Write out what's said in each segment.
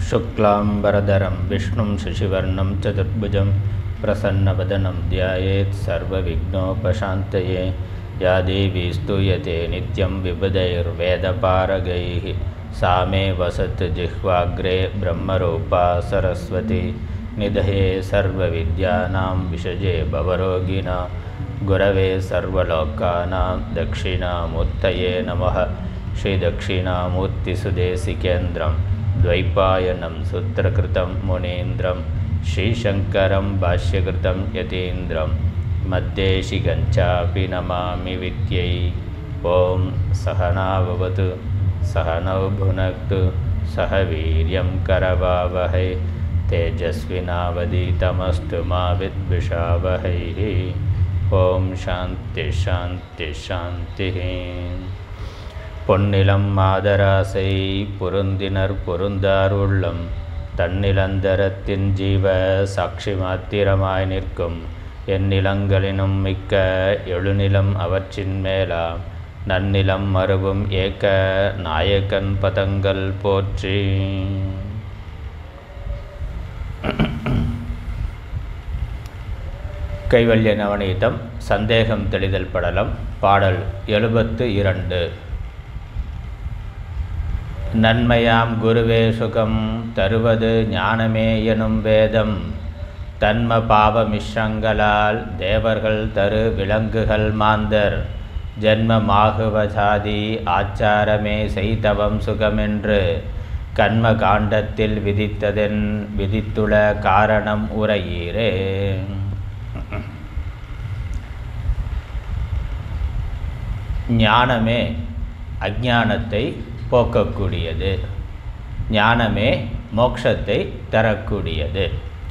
शुक्लाम्बरधरं विष्णुं शशिवर्णं चतुर्भुजं प्रसन्नवदनं ध्यायेत् सर्वविघ्नोपशान्तये या देवी स्तूयते नित्यं विबुधैर्वेदपारगैः सा मे वसत् जिह्वाग्रे ब्रह्मरूपा सरस्वती निधये सर्वविद्यानां विषजे भवरोगिणा गुरवे सर्वलोकानां दक्षिणामूर्तये नमः श्रीदक्षिणामूर्तिसुदेशिकेन्द्रं द्वैपायनं सूत्रकृतं मुनीन्द्रं श्रीशङ्करं भाष्यकृतं यतीन्द्रं मद्देशिकञ्चापि नमामि विद्यै ॐ सहनाववतु सहनौ भुनक्तु सह वीर्यं करवावहै तेजस्विनावदीतमस्तु मा विद्विषावहैः ॐ शान्ति शान्ति शान्तिः பொன்னிலம் மாதராசை பொருந்தினர் பொருந்தார் உள்ளம் தன்னிலந்தரத்தின் ஜீவ சாட்சி மாத்திரமாய் நிற்கும் எந்நிலங்களினும் மிக்க எழுநிலம் அவற்றின் மேலாம் நன்னிலம் மறுவும் ஏக்க நாயக்கன் பதங்கள் போற்றி கைவல்ய நவநீதம் சந்தேகம் தெளிதல் படலம் பாடல் எழுபத்து இரண்டு நன்மையாம் குருவே சுகம் தருவது ஞானமே எனும் வேதம் தன்ம பாவ மிஷ்ரங்களால் தேவர்கள் தரு விலங்குகள் மாந்தர் ஜென்மமாகுவசாதி ஆச்சாரமே செய்தவம் சுகமென்று கண்ம காண்டத்தில் விதித்ததென் விதித்துள காரணம் உரையீரே ஞானமே அஜானத்தை போக்கக்கூடியது ஞானமே மோட்சத்தை தரக்கூடியது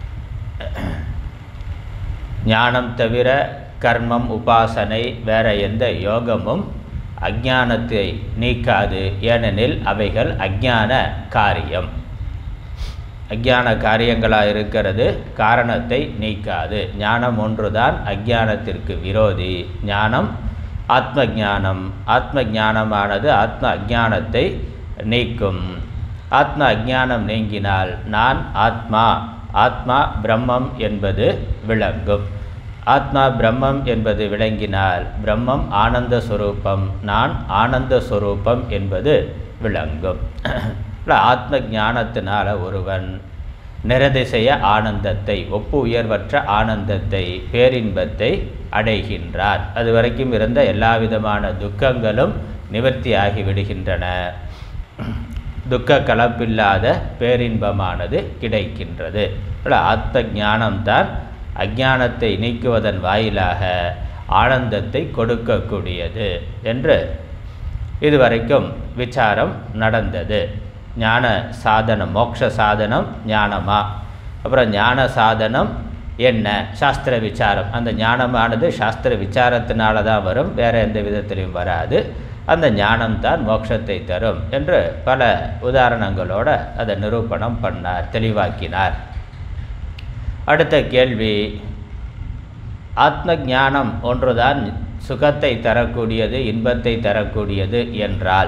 ஞானம் தவிர கர்மம் உபாசனை வேற எந்த யோகமும் அஜானத்தை நீக்காது ஏனெனில் அவைகள் அஜான காரியம் அஜான காரியங்களாக இருக்கிறது காரணத்தை நீக்காது ஞானம் ஒன்றுதான் அஜானத்திற்கு விரோதி ஞானம் ஆத்ம ஞானம் ஆத்ம ஞானமானது ஆத்ம அஜானத்தை நீக்கும் ஆத்ம அஜானம் நீங்கினால் நான் ஆத்மா ஆத்மா பிரம்மம் என்பது விளங்கும் ஆத்மா பிரம்மம் என்பது விளங்கினால் பிரம்மம் ஆனந்த சுரூபம் நான் ஆனந்த சுரூபம் என்பது விளங்கும் ஆத்ம ஞானத்தினால ஒருவன் நிரதிசய ஆனந்தத்தை ஒப்பு உயர்வற்ற ஆனந்தத்தை பேரின்பத்தை அடைகின்றார் அது வரைக்கும் இருந்த எல்லா விதமான துக்கங்களும் நிவர்த்தியாகி விடுகின்றன துக்க கலப்பில்லாத பேரின்பமானது கிடைக்கின்றது ஆத்ம ஞானம்தான் அஜானத்தை நீக்குவதன் வாயிலாக ஆனந்தத்தை கொடுக்கக்கூடியது என்று இதுவரைக்கும் விசாரம் நடந்தது ஞான சாதனம் மோட்ச சாதனம் ஞானமா அப்புறம் ஞான சாதனம் என்ன சாஸ்திர விசாரம் அந்த ஞானமானது சாஸ்திர விசாரத்தினால தான் வரும் வேறு எந்த விதத்திலையும் வராது அந்த ஞானம்தான் மோட்சத்தை தரும் என்று பல உதாரணங்களோடு அதை நிரூபணம் பண்ணார் தெளிவாக்கினார் அடுத்த கேள்வி ஆத்ம ஞானம் ஒன்றுதான் சுகத்தை தரக்கூடியது இன்பத்தை தரக்கூடியது என்றால்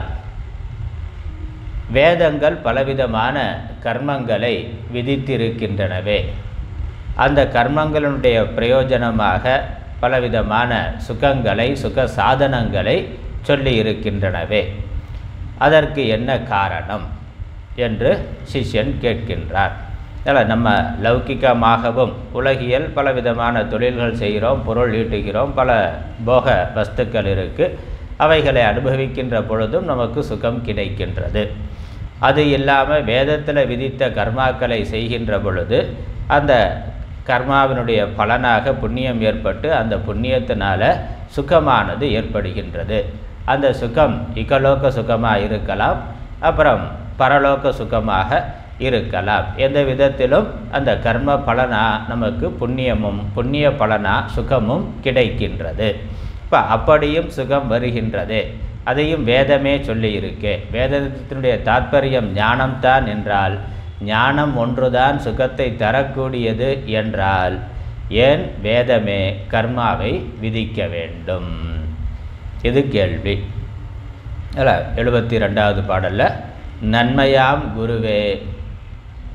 வேதங்கள் பலவிதமான கர்மங்களை விதித்திருக்கின்றனவே அந்த கர்மங்களுடைய பிரயோஜனமாக பலவிதமான சுகங்களை சுக சாதனங்களை சொல்லி இருக்கின்றனவே அதற்கு என்ன காரணம் என்று சிஷ்யன் கேட்கின்றார் அதில் நம்ம லௌகிகமாகவும் உலகியல் பலவிதமான தொழில்கள் செய்கிறோம் பொருள் ஈட்டுகிறோம் பல போக வஸ்துக்கள் இருக்குது அவைகளை அனுபவிக்கின்ற பொழுதும் நமக்கு சுகம் கிடைக்கின்றது அது இல்லாமல் வேதத்தில் விதித்த கர்மாக்களை செய்கின்ற பொழுது அந்த கர்மாவினுடைய பலனாக புண்ணியம் ஏற்பட்டு அந்த புண்ணியத்தினால் சுகமானது ஏற்படுகின்றது அந்த சுகம் இகலோக சுகமாக இருக்கலாம் அப்புறம் பரலோக சுகமாக இருக்கலாம் எந்த விதத்திலும் அந்த கர்ம பலனா நமக்கு புண்ணியமும் புண்ணிய பலனா சுகமும் கிடைக்கின்றது இப்போ அப்படியும் சுகம் வருகின்றது அதையும் வேதமே சொல்லியிருக்கு வேதத்தினுடைய தாற்பயம் ஞானம்தான் என்றால் ஞானம் ஒன்றுதான் சுகத்தை தரக்கூடியது என்றால் ஏன் வேதமே கர்மாவை விதிக்க வேண்டும் இது கேள்வி அல்ல எழுபத்தி ரெண்டாவது பாடலில் நன்மையாம் குருவே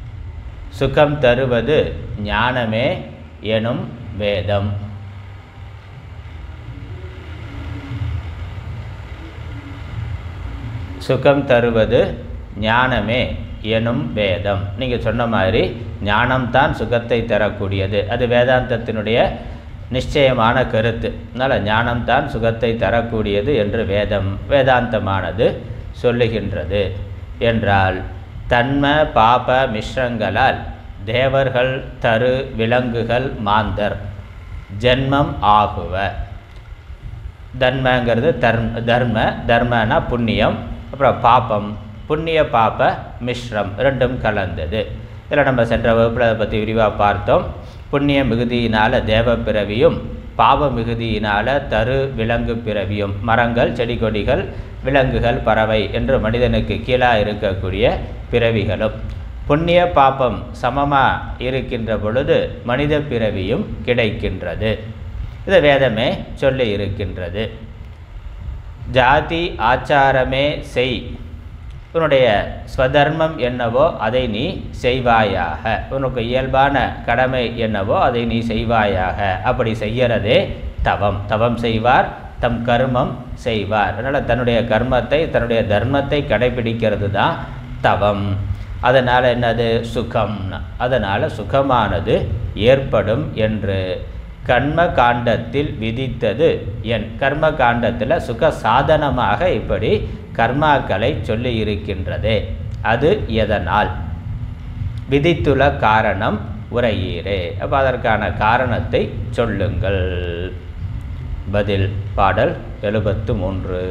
சுகம் தருவது ஞானமே எனும் வேதம் சுகம் தருவது ஞானமே எனும் வேதம் நீங்கள் சொன்ன மாதிரி ஞானம்தான் சுகத்தை தரக்கூடியது அது வேதாந்தத்தினுடைய நிச்சயமான கருத்து அதனால் ஞானம்தான் சுகத்தை தரக்கூடியது என்று வேதம் வேதாந்தமானது சொல்லுகின்றது என்றால் தன்ம பாப மிஸ்ரங்களால் தேவர்கள் தரு விலங்குகள் மாந்தர் ஜென்மம் ஆகுவ தர்மங்கிறது தர்ம தர்ம தர்மனா புண்ணியம் அப்புறம் பாப்பம் புண்ணிய பாப்ப மிஸ்ரம் ரெண்டும் கலந்தது இதில் நம்ம சென்ற வகுப்பில் அதை பற்றி விரிவாக பார்த்தோம் புண்ணிய மிகுதியினால் தேவ பிறவியும் பாவ மிகுதியினால் தரு விலங்கு பிறவியும் மரங்கள் செடி கொடிகள் விலங்குகள் பறவை என்று மனிதனுக்கு கீழாக இருக்கக்கூடிய பிறவிகளும் புண்ணிய பாப்பம் சமமாக இருக்கின்ற பொழுது மனித பிறவியும் கிடைக்கின்றது இது வேதமே சொல்லி இருக்கின்றது ஜாதி ஆச்சாரமே செய் உன்னுடைய ஸ்வதர்மம் என்னவோ அதை நீ செய்வாயாக உனக்கு இயல்பான கடமை என்னவோ அதை நீ செய்வாயாக அப்படி செய்யறதே தவம் தவம் செய்வார் தம் கர்மம் செய்வார் அதனால் தன்னுடைய கர்மத்தை தன்னுடைய தர்மத்தை கடைபிடிக்கிறது தான் தவம் அதனால் என்னது சுகம் அதனால் சுகமானது ஏற்படும் என்று கர்ம காண்டத்தில் விதித்தது என் கர்ம காண்டத்தில் சுக சாதனமாக இப்படி கர்மாக்களை சொல்லி இருக்கின்றதே அது எதனால் விதித்துள்ள காரணம் உரையீரே அப்போ அதற்கான காரணத்தை சொல்லுங்கள் பதில் பாடல் எழுபத்து மூன்று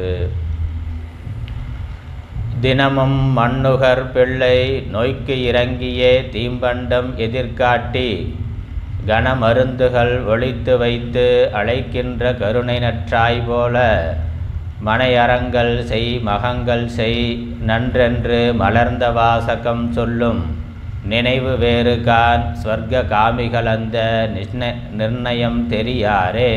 தினமும் மண்ணுகர் பிள்ளை நோய்க்கு இறங்கியே தீம்பண்டம் எதிர்காட்டி கனமருந்துகள் ஒழித்து வைத்து அழைக்கின்ற கருணை நற்றாய் போல மனையறங்கள் செய் மகங்கள் செய் நன்றென்று மலர்ந்த வாசகம் சொல்லும் நினைவு வேறு கான் ஸ்வர்க்க காமிகளந்த நிர்ண நிர்ணயம் தெரியாரே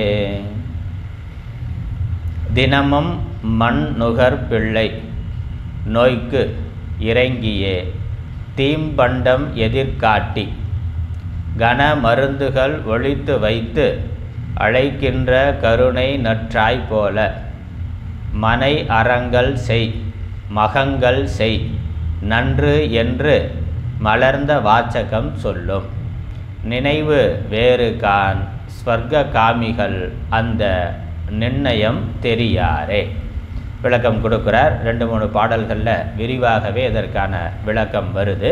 தினமும் மண் நுகர் பிள்ளை நோய்க்கு இறங்கியே தீம்பண்டம் எதிர்காட்டி கன மருந்துகள் ஒழித்து வைத்து அழைக்கின்ற கருணை நற்றாய் போல மனை அறங்கள் செய் மகங்கள் செய் நன்று என்று மலர்ந்த வாச்சகம் சொல்லும் நினைவு வேறு கான் ஸ்வர்க்க காமிகள் அந்த நிர்ணயம் தெரியாரே விளக்கம் கொடுக்குறார் ரெண்டு மூணு பாடல்களில் விரிவாகவே இதற்கான விளக்கம் வருது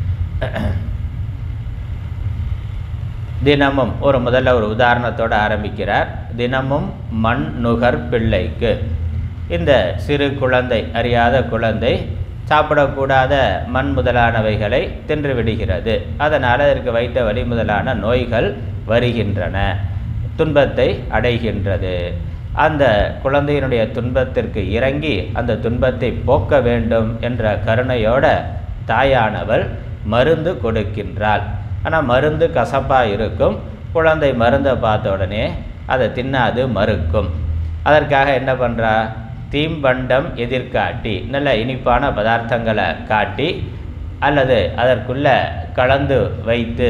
தினமும் ஒரு முதல்ல ஒரு உதாரணத்தோடு ஆரம்பிக்கிறார் தினமும் மண் நுகர் பிள்ளைக்கு இந்த சிறு குழந்தை அறியாத குழந்தை சாப்பிடக்கூடாத மண் முதலானவைகளை தின்று விடுகிறது அதனால் அதற்கு வைத்த வழி முதலான நோய்கள் வருகின்றன துன்பத்தை அடைகின்றது அந்த குழந்தையினுடைய துன்பத்திற்கு இறங்கி அந்த துன்பத்தை போக்க வேண்டும் என்ற கருணையோட தாயானவள் மருந்து கொடுக்கின்றாள் ஆனால் மருந்து கசப்பாக இருக்கும் குழந்தை மருந்தை பார்த்த உடனே அதை தின்னாது மறுக்கும் அதற்காக என்ன பண்ணுறா தீம்பண்டம் எதிர்காட்டி நல்ல இனிப்பான பதார்த்தங்களை காட்டி அல்லது அதற்குள்ளே கலந்து வைத்து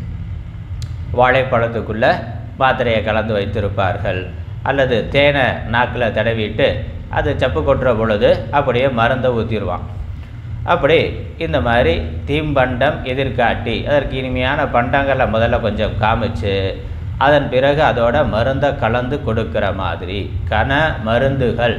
வாழைப்பழத்துக்குள்ளே மாத்திரையை கலந்து வைத்திருப்பார்கள் அல்லது தேனை நாக்கில் தடவிட்டு அது சப்பு கொட்டுற பொழுது அப்படியே மருந்தை ஊற்றிடுவான் அப்படி இந்த மாதிரி தீம்பண்டம் எதிர்காட்டி அதற்கு இனிமையான பண்டங்களை முதல்ல கொஞ்சம் காமிச்சு அதன் பிறகு அதோட மருந்தை கலந்து கொடுக்கிற மாதிரி கன மருந்துகள்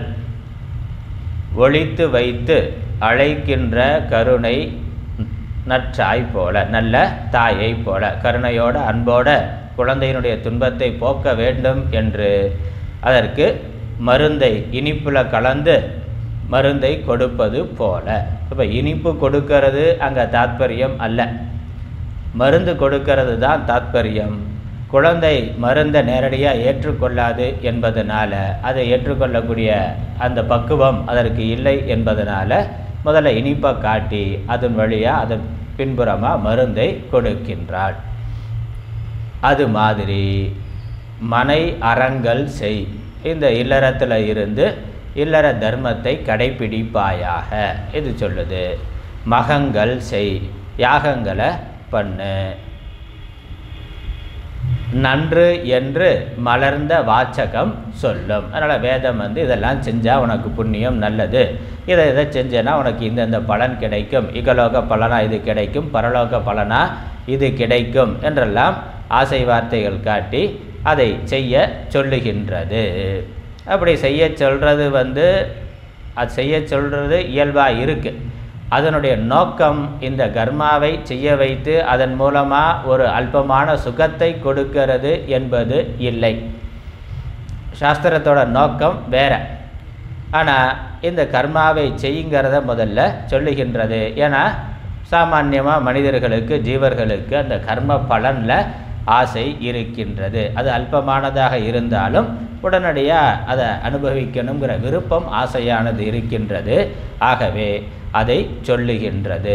ஒழித்து வைத்து அழைக்கின்ற கருணை நற்றாய் போல நல்ல தாயை போல கருணையோட அன்போட குழந்தையினுடைய துன்பத்தை போக்க வேண்டும் என்று அதற்கு மருந்தை இனிப்பில் கலந்து மருந்தை கொடுப்பது போல இப்போ இனிப்பு கொடுக்கறது அங்கே தாத்பரியம் அல்ல மருந்து கொடுக்கறது தான் தாத்பரியம் குழந்தை மருந்தை நேரடியாக ஏற்றுக்கொள்ளாது என்பதனால அதை ஏற்றுக்கொள்ளக்கூடிய அந்த பக்குவம் அதற்கு இல்லை என்பதனால முதல்ல இனிப்பை காட்டி அதன் வழியாக அதன் பின்புறமாக மருந்தை கொடுக்கின்றாள் அது மாதிரி மனை அறங்கள் செய் இந்த இல்லறத்தில் இருந்து இல்லற தர்மத்தை கடைபிடிப்பாயாக இது சொல்லுது மகங்கள் செய் யாகங்களை பண்ணு நன்று என்று மலர்ந்த வாச்சகம் சொல்லும் அதனால் வேதம் வந்து இதெல்லாம் செஞ்சால் உனக்கு புண்ணியம் நல்லது இதை இதை செஞ்சேன்னா உனக்கு இந்தந்த பலன் கிடைக்கும் இகலோக பலனா இது கிடைக்கும் பரலோக பலனா இது கிடைக்கும் என்றெல்லாம் ஆசை வார்த்தைகள் காட்டி அதை செய்ய சொல்லுகின்றது அப்படி செய்ய சொல்கிறது வந்து அது செய்ய சொல்கிறது இயல்பாக இருக்குது அதனுடைய நோக்கம் இந்த கர்மாவை செய்ய வைத்து அதன் மூலமாக ஒரு அல்பமான சுகத்தை கொடுக்கிறது என்பது இல்லை சாஸ்திரத்தோட நோக்கம் வேற ஆனால் இந்த கர்மாவை செய்யுங்கிறத முதல்ல சொல்லுகின்றது ஏன்னா சாமான்யமாக மனிதர்களுக்கு ஜீவர்களுக்கு அந்த கர்ம பலனில் ஆசை இருக்கின்றது அது அல்பமானதாக இருந்தாலும் உடனடியாக அதை அனுபவிக்கணுங்கிற விருப்பம் ஆசையானது இருக்கின்றது ஆகவே அதை சொல்லுகின்றது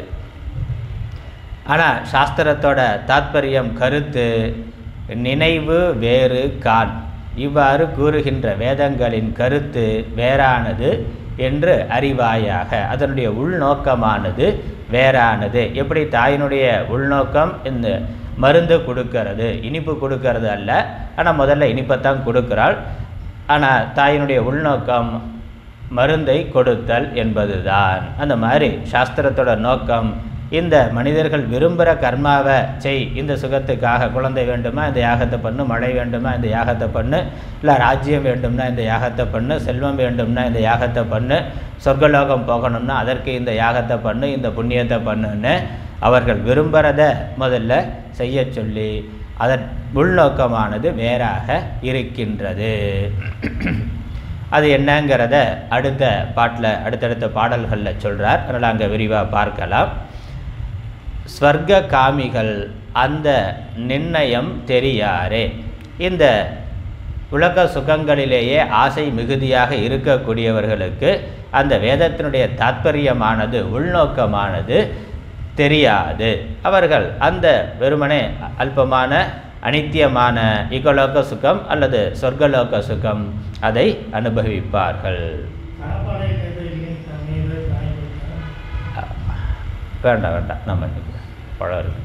ஆனால் சாஸ்திரத்தோட தாத்பரியம் கருத்து நினைவு வேறு கான் இவ்வாறு கூறுகின்ற வேதங்களின் கருத்து வேறானது என்று அறிவாயாக அதனுடைய உள்நோக்கமானது வேறானது எப்படி தாயினுடைய உள்நோக்கம் இந்த மருந்து கொடுக்கறது இனிப்பு கொடுக்கறது அல்ல ஆனால் முதல்ல இனிப்பைத்தான் கொடுக்கிறாள் ஆனால் தாயினுடைய உள்நோக்கம் மருந்தை கொடுத்தல் என்பதுதான் அந்த மாதிரி சாஸ்திரத்தோட நோக்கம் இந்த மனிதர்கள் விரும்புகிற கர்மாவை செய் இந்த சுகத்துக்காக குழந்தை வேண்டுமா இந்த யாகத்தை பண்ணு மழை வேண்டுமா இந்த யாகத்தை பண்ணு இல்லை ராஜ்யம் வேண்டும்னா இந்த யாகத்தை பண்ணு செல்வம் வேண்டும்னா இந்த யாகத்தை பண்ணு சொர்க்கலோகம் போகணும்னா அதற்கு இந்த யாகத்தை பண்ணு இந்த புண்ணியத்தை பண்ணுன்னு அவர்கள் விரும்புகிறத முதல்ல செய்ய சொல்லி அதன் உள்நோக்கமானது வேறாக இருக்கின்றது அது என்னங்கிறத அடுத்த பாட்டில் அடுத்தடுத்த பாடல்களில் சொல்கிறார் அதனால் அங்கே விரிவாக பார்க்கலாம் ஸ்வர்க்க காமிகள் அந்த நிர்ணயம் தெரியாரே இந்த உலக சுகங்களிலேயே ஆசை மிகுதியாக இருக்கக்கூடியவர்களுக்கு அந்த வேதத்தினுடைய தாத்பரியமானது உள்நோக்கமானது தெரியாது அவர்கள் அந்த வெறுமனே அல்பமான அனித்தியமான இகலோக சுகம் அல்லது சொர்க்கலோக சுகம் அதை அனுபவிப்பார்கள் சாப்பாடே கேட்கறீங்க தண்ணீர் காய் கொடுத்தா வேண்டாம் வேண்டாம் நம்ம நினைக்கிறேன் பழம் இருக்கு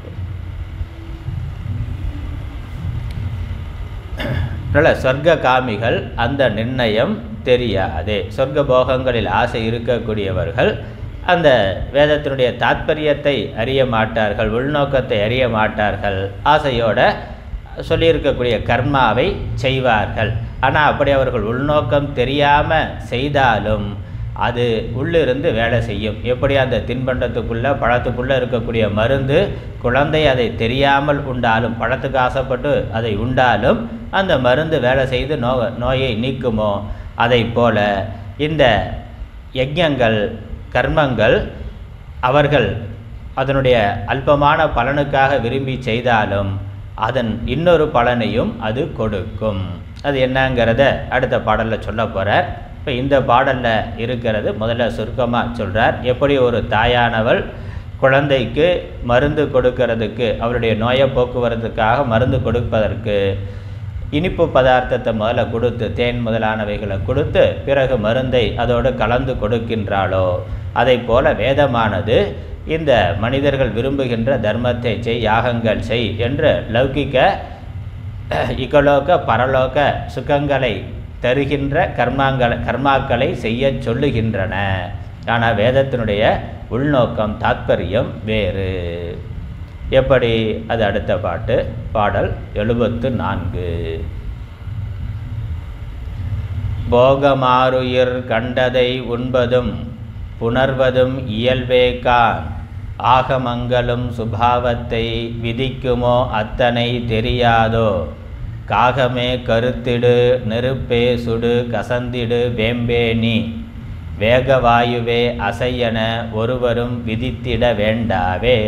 அதனால் சொர்க்க காமிகள் அந்த நிர்ணயம் தெரியாது சொர்க்க போகங்களில் ஆசை இருக்கக்கூடியவர்கள் அந்த வேதத்தினுடைய தாத்பரியத்தை அறிய மாட்டார்கள் உள்நோக்கத்தை அறிய மாட்டார்கள் ஆசையோட சொல்லியிருக்கக்கூடிய கர்மாவை செய்வார்கள் ஆனால் அப்படி அவர்கள் உள்நோக்கம் தெரியாமல் செய்தாலும் அது உள்ளிருந்து வேலை செய்யும் எப்படி அந்த தின்பண்டத்துக்குள்ளே பழத்துக்குள்ளே இருக்கக்கூடிய மருந்து குழந்தை அதை தெரியாமல் உண்டாலும் பழத்துக்கு ஆசைப்பட்டு அதை உண்டாலும் அந்த மருந்து வேலை செய்து நோ நோயை நீக்குமோ அதை போல இந்த யஜ்ஞங்கள் கர்மங்கள் அவர்கள் அதனுடைய அல்பமான பலனுக்காக விரும்பி செய்தாலும் அதன் இன்னொரு பலனையும் அது கொடுக்கும் அது என்னங்கிறத அடுத்த பாடலில் சொல்ல போகிறார் இப்போ இந்த பாடலில் இருக்கிறது முதல்ல சுருக்கமாக சொல்கிறார் எப்படி ஒரு தாயானவள் குழந்தைக்கு மருந்து கொடுக்கறதுக்கு அவருடைய நோயை போக்குவரத்துக்காக மருந்து கொடுப்பதற்கு இனிப்பு பதார்த்தத்தை முதல்ல கொடுத்து தேன் முதலானவைகளை கொடுத்து பிறகு மருந்தை அதோடு கலந்து கொடுக்கின்றாளோ அதை போல வேதமானது இந்த மனிதர்கள் விரும்புகின்ற தர்மத்தை செய் யாகங்கள் செய் என்று லௌகிக்க இகலோக பரலோக சுகங்களை தருகின்ற கர்மாங்களை கர்மாக்களை செய்ய சொல்லுகின்றன ஆனால் வேதத்தினுடைய உள்நோக்கம் தாத்பரியம் வேறு எப்படி அது அடுத்த பாட்டு பாடல் எழுபத்து நான்கு போகமாறுயிர் கண்டதை உண்பதும் புணர்வதும் இயல்பேகான் ஆகமங்களும் சுபாவத்தை விதிக்குமோ அத்தனை தெரியாதோ காகமே கருத்திடு நெருப்பே சுடு கசந்திடு வேம்பே நீ வேகவாயுவே அசையென ஒருவரும் விதித்திட வேண்டாவே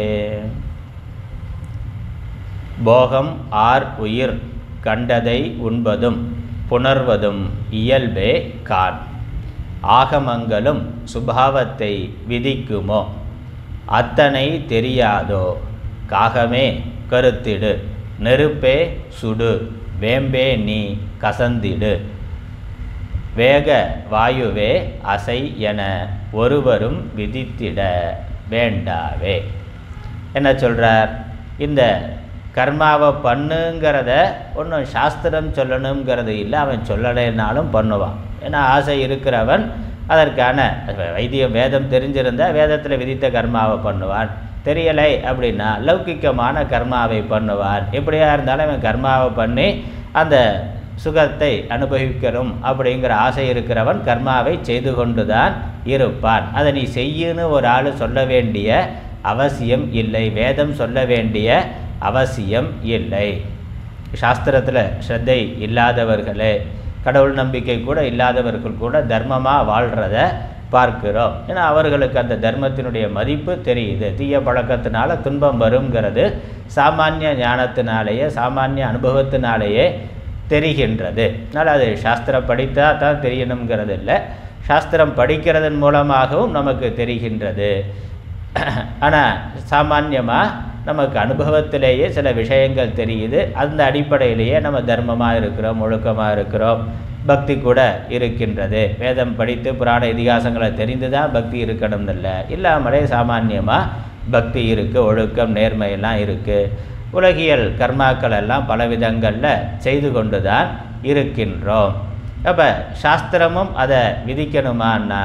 போகம் ஆர் உயிர் கண்டதை உண்பதும் புணர்வதும் இயல்பே கான் ஆகமங்களும் சுபாவத்தை விதிக்குமோ அத்தனை தெரியாதோ காகமே கருத்திடு நெருப்பே சுடு வேம்பே நீ கசந்திடு வேக வாயுவே அசை என ஒருவரும் விதித்திட வேண்டாவே என்ன சொல்கிறார் இந்த கர்மாவை பண்ணுங்கிறத ஒன்றும் சாஸ்திரம் சொல்லணுங்கிறது இல்லை அவன் சொல்லலைன்னாலும் பண்ணுவான் ஏன்னா ஆசை இருக்கிறவன் அதற்கான வைத்தியம் வேதம் தெரிஞ்சிருந்தால் வேதத்தில் விதித்த கர்மாவை பண்ணுவான் தெரியலை அப்படின்னா லௌகிக்கமான கர்மாவை பண்ணுவான் எப்படியா இருந்தாலும் அவன் கர்மாவை பண்ணி அந்த சுகத்தை அனுபவிக்கணும் அப்படிங்கிற ஆசை இருக்கிறவன் கர்மாவை செய்து கொண்டு தான் இருப்பான் அதை நீ செய்யுன்னு ஒரு ஆள் சொல்ல வேண்டிய அவசியம் இல்லை வேதம் சொல்ல வேண்டிய அவசியம் இல்லை சாஸ்திரத்தில் ஸ்ரத்தை இல்லாதவர்களே கடவுள் நம்பிக்கை கூட இல்லாதவர்கள் கூட தர்மமாக வாழ்கிறத பார்க்கிறோம் ஏன்னா அவர்களுக்கு அந்த தர்மத்தினுடைய மதிப்பு தெரியுது தீய பழக்கத்தினால துன்பம் வருங்கிறது சாமானிய ஞானத்தினாலேயே சாமானிய அனுபவத்தினாலேயே தெரிகின்றது அதனால் அது சாஸ்திரம் படித்தா தான் தெரியணுங்கிறது இல்லை சாஸ்திரம் படிக்கிறதன் மூலமாகவும் நமக்கு தெரிகின்றது ஆனால் சாமான்யமாக நமக்கு அனுபவத்திலேயே சில விஷயங்கள் தெரியுது அந்த அடிப்படையிலேயே நம்ம தர்மமாக இருக்கிறோம் ஒழுக்கமாக இருக்கிறோம் பக்தி கூட இருக்கின்றது வேதம் படித்து புராண இதிகாசங்களை தெரிந்து தான் பக்தி இருக்கணும்னு இல்லை இல்லாமலே சாமான்யமாக பக்தி இருக்குது ஒழுக்கம் நேர்மையெல்லாம் இருக்குது உலகியல் கர்மாக்கள் எல்லாம் பல விதங்களில் செய்து கொண்டு தான் இருக்கின்றோம் அப்போ சாஸ்திரமும் அதை விதிக்கணுமான்னா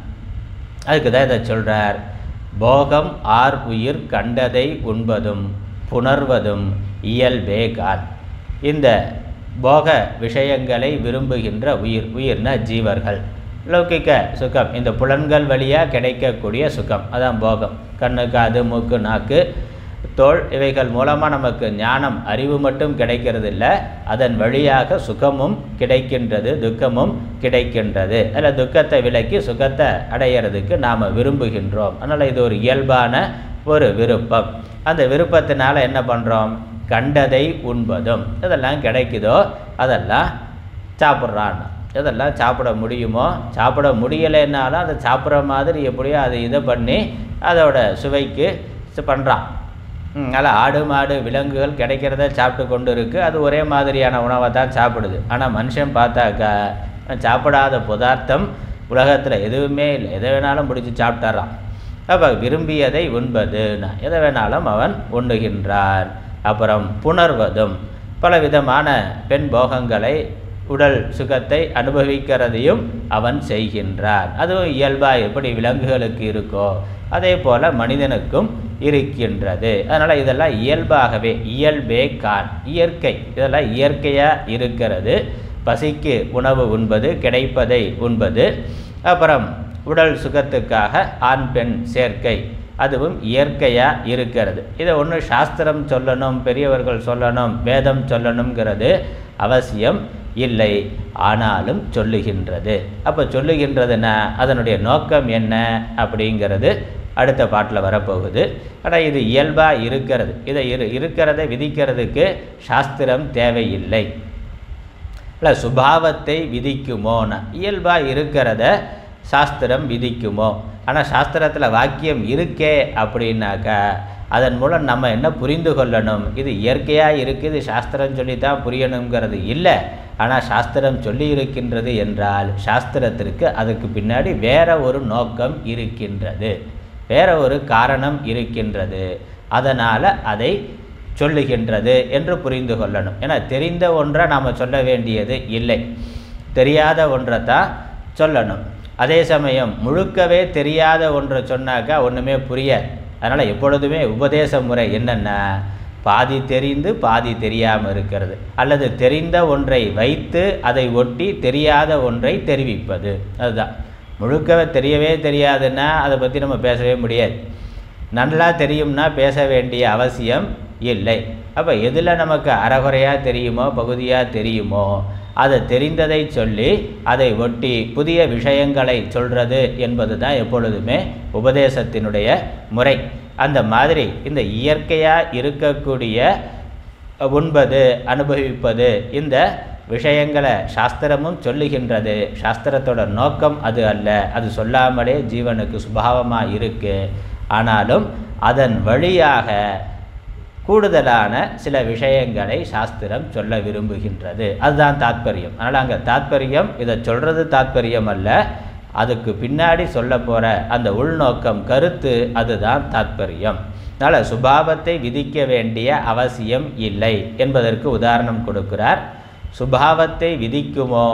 அதுக்கு தான் இதை சொல்கிறார் போகம் ஆர் உயிர் கண்டதை உண்பதும் புணர்வதும் இயல்பே கான் இந்த போக விஷயங்களை விரும்புகின்ற உயிர் உயிர்னா ஜீவர்கள் லௌகிக்க சுகம் இந்த புலன்கள் வழியாக கிடைக்கக்கூடிய சுகம் அதான் போகம் கண்ணு காது மூக்கு நாக்கு தோல் இவைகள் மூலமாக நமக்கு ஞானம் அறிவு மட்டும் கிடைக்கிறது இல்லை அதன் வழியாக சுகமும் கிடைக்கின்றது துக்கமும் கிடைக்கின்றது அதில் துக்கத்தை விலக்கி சுகத்தை அடையிறதுக்கு நாம் விரும்புகின்றோம் அதனால் இது ஒரு இயல்பான ஒரு விருப்பம் அந்த விருப்பத்தினால என்ன பண்ணுறோம் கண்டதை உண்பதும் இதெல்லாம் கிடைக்குதோ அதெல்லாம் சாப்பிட்றான் இதெல்லாம் சாப்பிட முடியுமோ சாப்பிட முடியலைன்னாலும் அதை சாப்பிட்ற மாதிரி எப்படியோ அதை இதை பண்ணி அதோட சுவைக்கு பண்ணுறான் அதனால் ஆடு மாடு விலங்குகள் கிடைக்கிறத சாப்பிட்டு கொண்டு இருக்குது அது ஒரே மாதிரியான உணவை தான் சாப்பிடுது ஆனால் மனுஷன் பார்த்தாக்கா சாப்பிடாத பதார்த்தம் உலகத்தில் எதுவுமே இல்லை எதை வேணாலும் பிடிச்சி சாப்பிட்டாரான் அப்போ விரும்பியதை உண்பதுன்னா எதை வேணாலும் அவன் உண்ணுகின்றான் அப்புறம் புணர்வதும் பல விதமான பெண் போகங்களை உடல் சுகத்தை அனுபவிக்கிறதையும் அவன் செய்கின்றான் அதுவும் இயல்பாக எப்படி விலங்குகளுக்கு இருக்கோ அதே போல் மனிதனுக்கும் இருக்கின்றது அதனால் இதெல்லாம் இயல்பாகவே இயல்பே கான் இயற்கை இதெல்லாம் இயற்கையாக இருக்கிறது பசிக்கு உணவு உண்பது கிடைப்பதை உண்பது அப்புறம் உடல் சுகத்துக்காக ஆண் பெண் சேர்க்கை அதுவும் இயற்கையாக இருக்கிறது இதை ஒன்று சாஸ்திரம் சொல்லணும் பெரியவர்கள் சொல்லணும் வேதம் சொல்லணுங்கிறது அவசியம் இல்லை ஆனாலும் சொல்லுகின்றது அப்போ சொல்லுகின்றதுன்னா அதனுடைய நோக்கம் என்ன அப்படிங்கிறது அடுத்த பாட்டில் வரப்போகுது ஆனால் இது இயல்பாக இருக்கிறது இதை இரு இருக்கிறத விதிக்கிறதுக்கு சாஸ்திரம் தேவையில்லை இல்லை சுபாவத்தை விதிக்குமோன்னு இயல்பாக இருக்கிறத சாஸ்திரம் விதிக்குமோ ஆனால் சாஸ்திரத்தில் வாக்கியம் இருக்கே அப்படின்னாக்கா அதன் மூலம் நம்ம என்ன புரிந்து கொள்ளணும் இது இயற்கையாக இருக்குது சாஸ்திரம் சொல்லி தான் புரியணுங்கிறது இல்லை ஆனால் சாஸ்திரம் சொல்லி இருக்கின்றது என்றால் சாஸ்திரத்திற்கு அதுக்கு பின்னாடி வேற ஒரு நோக்கம் இருக்கின்றது வேற ஒரு காரணம் இருக்கின்றது அதனால் அதை சொல்லுகின்றது என்று புரிந்து கொள்ளணும் ஏன்னா தெரிந்த ஒன்றை நாம் சொல்ல வேண்டியது இல்லை தெரியாத ஒன்றை தான் சொல்லணும் அதே சமயம் முழுக்கவே தெரியாத ஒன்றை சொன்னாக்கா ஒன்றுமே புரியாது அதனால் எப்பொழுதுமே உபதேச முறை என்னென்னா பாதி தெரிந்து பாதி தெரியாமல் இருக்கிறது அல்லது தெரிந்த ஒன்றை வைத்து அதை ஒட்டி தெரியாத ஒன்றை தெரிவிப்பது அதுதான் முழுக்கவே தெரியவே தெரியாதுன்னா அதை பற்றி நம்ம பேசவே முடியாது நல்லா தெரியும்னா பேச வேண்டிய அவசியம் இல்லை அப்போ எதில் நமக்கு அறகுறையாக தெரியுமோ பகுதியாக தெரியுமோ அதை தெரிந்ததை சொல்லி அதை ஒட்டி புதிய விஷயங்களை சொல்கிறது என்பது தான் எப்பொழுதுமே உபதேசத்தினுடைய முறை அந்த மாதிரி இந்த இயற்கையாக இருக்கக்கூடிய உண்பது அனுபவிப்பது இந்த விஷயங்களை சாஸ்திரமும் சொல்லுகின்றது சாஸ்திரத்தோட நோக்கம் அது அல்ல அது சொல்லாமலே ஜீவனுக்கு சுபாவமாக இருக்குது ஆனாலும் அதன் வழியாக கூடுதலான சில விஷயங்களை சாஸ்திரம் சொல்ல விரும்புகின்றது அதுதான் தாத்பரியம் அதனால் அங்கே தாத்பரியம் இதை சொல்கிறது தாத்பரியம் அல்ல அதுக்கு பின்னாடி சொல்ல போகிற அந்த உள்நோக்கம் கருத்து அதுதான் தாத்பரியம் அதனால் சுபாவத்தை விதிக்க வேண்டிய அவசியம் இல்லை என்பதற்கு உதாரணம் கொடுக்கிறார் சுபாவத்தை விதிக்குமோ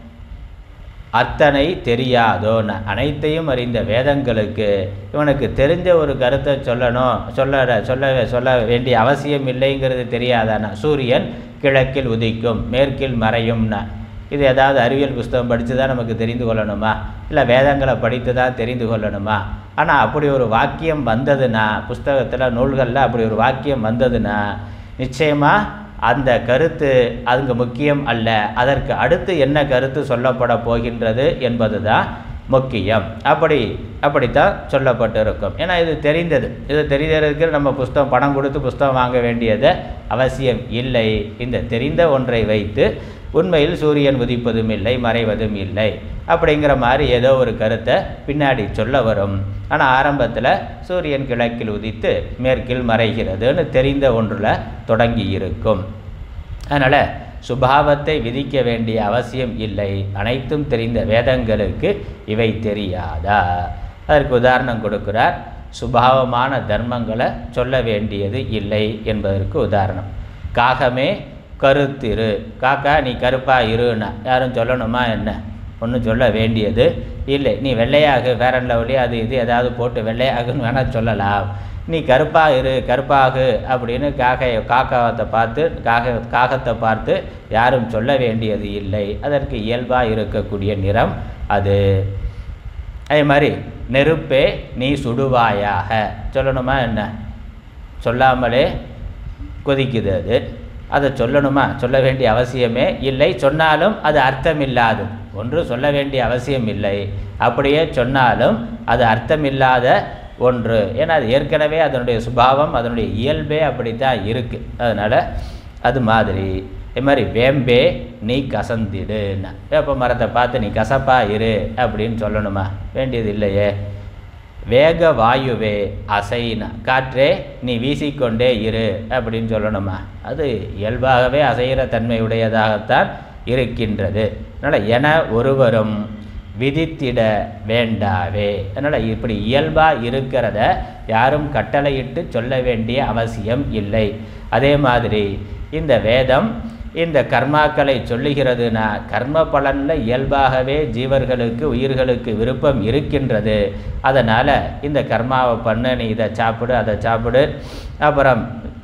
அத்தனை தெரியாதோன்னு அனைத்தையும் அறிந்த வேதங்களுக்கு இவனுக்கு தெரிஞ்ச ஒரு கருத்தை சொல்லணும் சொல்ல சொல்ல சொல்ல வேண்டிய அவசியம் இல்லைங்கிறது தெரியாதானா சூரியன் கிழக்கில் உதிக்கும் மேற்கில் மறையும்னா இது ஏதாவது அறிவியல் புஸ்தகம் படித்து தான் நமக்கு தெரிந்து கொள்ளணுமா இல்லை வேதங்களை படித்து தான் தெரிந்து கொள்ளணுமா ஆனால் அப்படி ஒரு வாக்கியம் வந்ததுன்னா புஸ்தகத்தில் நூல்களில் அப்படி ஒரு வாக்கியம் வந்ததுன்னா நிச்சயமாக அந்த கருத்து அங்கு முக்கியம் அல்ல அதற்கு அடுத்து என்ன கருத்து சொல்லப்பட போகின்றது என்பது தான் முக்கியம் அப்படி அப்படித்தான் சொல்லப்பட்டிருக்கும் ஏன்னா இது தெரிந்தது இது தெரிந்ததற்கு நம்ம புஸ்தகம் பணம் கொடுத்து புஸ்தகம் வாங்க வேண்டியது அவசியம் இல்லை இந்த தெரிந்த ஒன்றை வைத்து உண்மையில் சூரியன் உதிப்பதும் இல்லை மறைவதும் இல்லை அப்படிங்கிற மாதிரி ஏதோ ஒரு கருத்தை பின்னாடி சொல்ல வரும் ஆனால் ஆரம்பத்தில் சூரியன் கிழக்கில் உதித்து மேற்கில் மறைகிறதுன்னு தெரிந்த ஒன்றில் தொடங்கி இருக்கும் அதனால் சுபாவத்தை விதிக்க வேண்டிய அவசியம் இல்லை அனைத்தும் தெரிந்த வேதங்களுக்கு இவை தெரியாதா அதற்கு உதாரணம் கொடுக்கிறார் சுபாவமான தர்மங்களை சொல்ல வேண்டியது இல்லை என்பதற்கு உதாரணம் காகமே கருத்திரு காக்கா நீ கருப்பா இருன்னா யாரும் சொல்லணுமா என்ன ஒன்றும் சொல்ல வேண்டியது இல்லை நீ வெள்ளையாகு ஃபேரன் லவ்லி அது இது ஏதாவது போட்டு வெள்ளையாகுன்னு வேணால் சொல்லலாம் நீ கருப்பாக இரு கருப்பாகு அப்படின்னு காக்கை காக்காவத்தை பார்த்து காக காகத்தை பார்த்து யாரும் சொல்ல வேண்டியது இல்லை அதற்கு இயல்பாக இருக்கக்கூடிய நிறம் அது அதே மாதிரி நெருப்பே நீ சுடுவாயாக சொல்லணுமா என்ன சொல்லாமலே கொதிக்குது அது அதை சொல்லணுமா சொல்ல வேண்டிய அவசியமே இல்லை சொன்னாலும் அது அர்த்தமில்லாது ஒன்று சொல்ல வேண்டிய அவசியம் இல்லை அப்படியே சொன்னாலும் அது அர்த்தமில்லாத ஒன்று ஏன்னா அது ஏற்கனவே அதனுடைய சுபாவம் அதனுடைய இயல்பே அப்படித்தான் இருக்குது அதனால் அது மாதிரி இது மாதிரி வேம்பே நீ கசந்திடுன்னா வேப்ப மரத்தை பார்த்து நீ கசப்பா இரு அப்படின்னு சொல்லணுமா வேண்டியது இல்லையே வேக வாயுவே அசைனா காற்றே நீ வீசிக்கொண்டே இரு அப்படின்னு சொல்லணுமா அது இயல்பாகவே அசைகிற தன்மை உடையதாகத்தான் இருக்கின்றது அதனால் என ஒருவரும் விதித்திட வேண்டாவே அதனால் இப்படி இயல்பாக இருக்கிறத யாரும் கட்டளையிட்டு சொல்ல வேண்டிய அவசியம் இல்லை அதே மாதிரி இந்த வேதம் இந்த கர்மாக்களை சொல்லுகிறதுனா கர்ம பலனில் இயல்பாகவே ஜீவர்களுக்கு உயிர்களுக்கு விருப்பம் இருக்கின்றது அதனால் இந்த கர்மாவை பண்ணு நீ இதை சாப்பிடு அதை சாப்பிடு அப்புறம்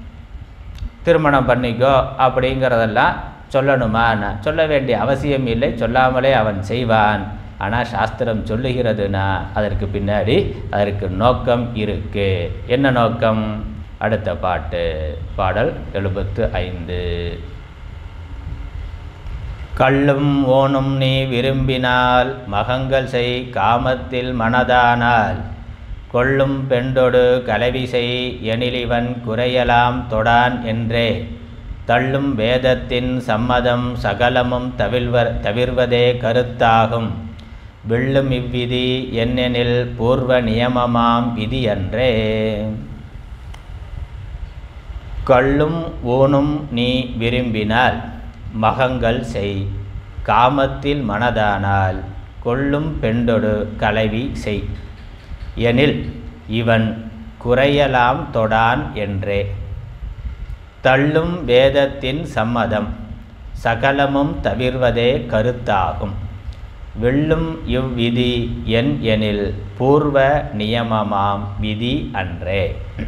திருமணம் பண்ணிக்கோ அப்படிங்கிறதெல்லாம் சொல்லணுமா சொல்ல வேண்டிய அவசியம் இல்லை சொல்லாமலே அவன் செய்வான் ஆனால் சாஸ்திரம் சொல்லுகிறதுனா அதற்கு பின்னாடி அதற்கு நோக்கம் இருக்கு என்ன நோக்கம் அடுத்த பாட்டு பாடல் எழுபத்து ஐந்து கள்ளும் ஓனும் நீ விரும்பினால் மகங்கள் செய் காமத்தில் மனதானால் கொள்ளும் பெண்டொடு கலவி செய் எனிலிவன் குறையலாம் தொடான் என்றே தள்ளும் வேதத்தின் சம்மதம் சகலமும் தவிர்வர் தவிர்வதே கருத்தாகும் வெள்ளும் இவ்விதி என்னெனில் பூர்வ நியமமாம் விதி அன்றே கள்ளும் ஊனும் நீ விரும்பினால் மகங்கள் செய் காமத்தில் மனதானால் கொள்ளும் பெண்டொடு கலவி செய் எனில் இவன் குறையலாம் தொடான் என்றே தள்ளும் வேதத்தின் சம்மதம் சகலமும் தவிர்வதே கருத்தாகும் வெல்லும் இவ்விதி என் எனில் பூர்வ நியமமாம் விதி அன்றே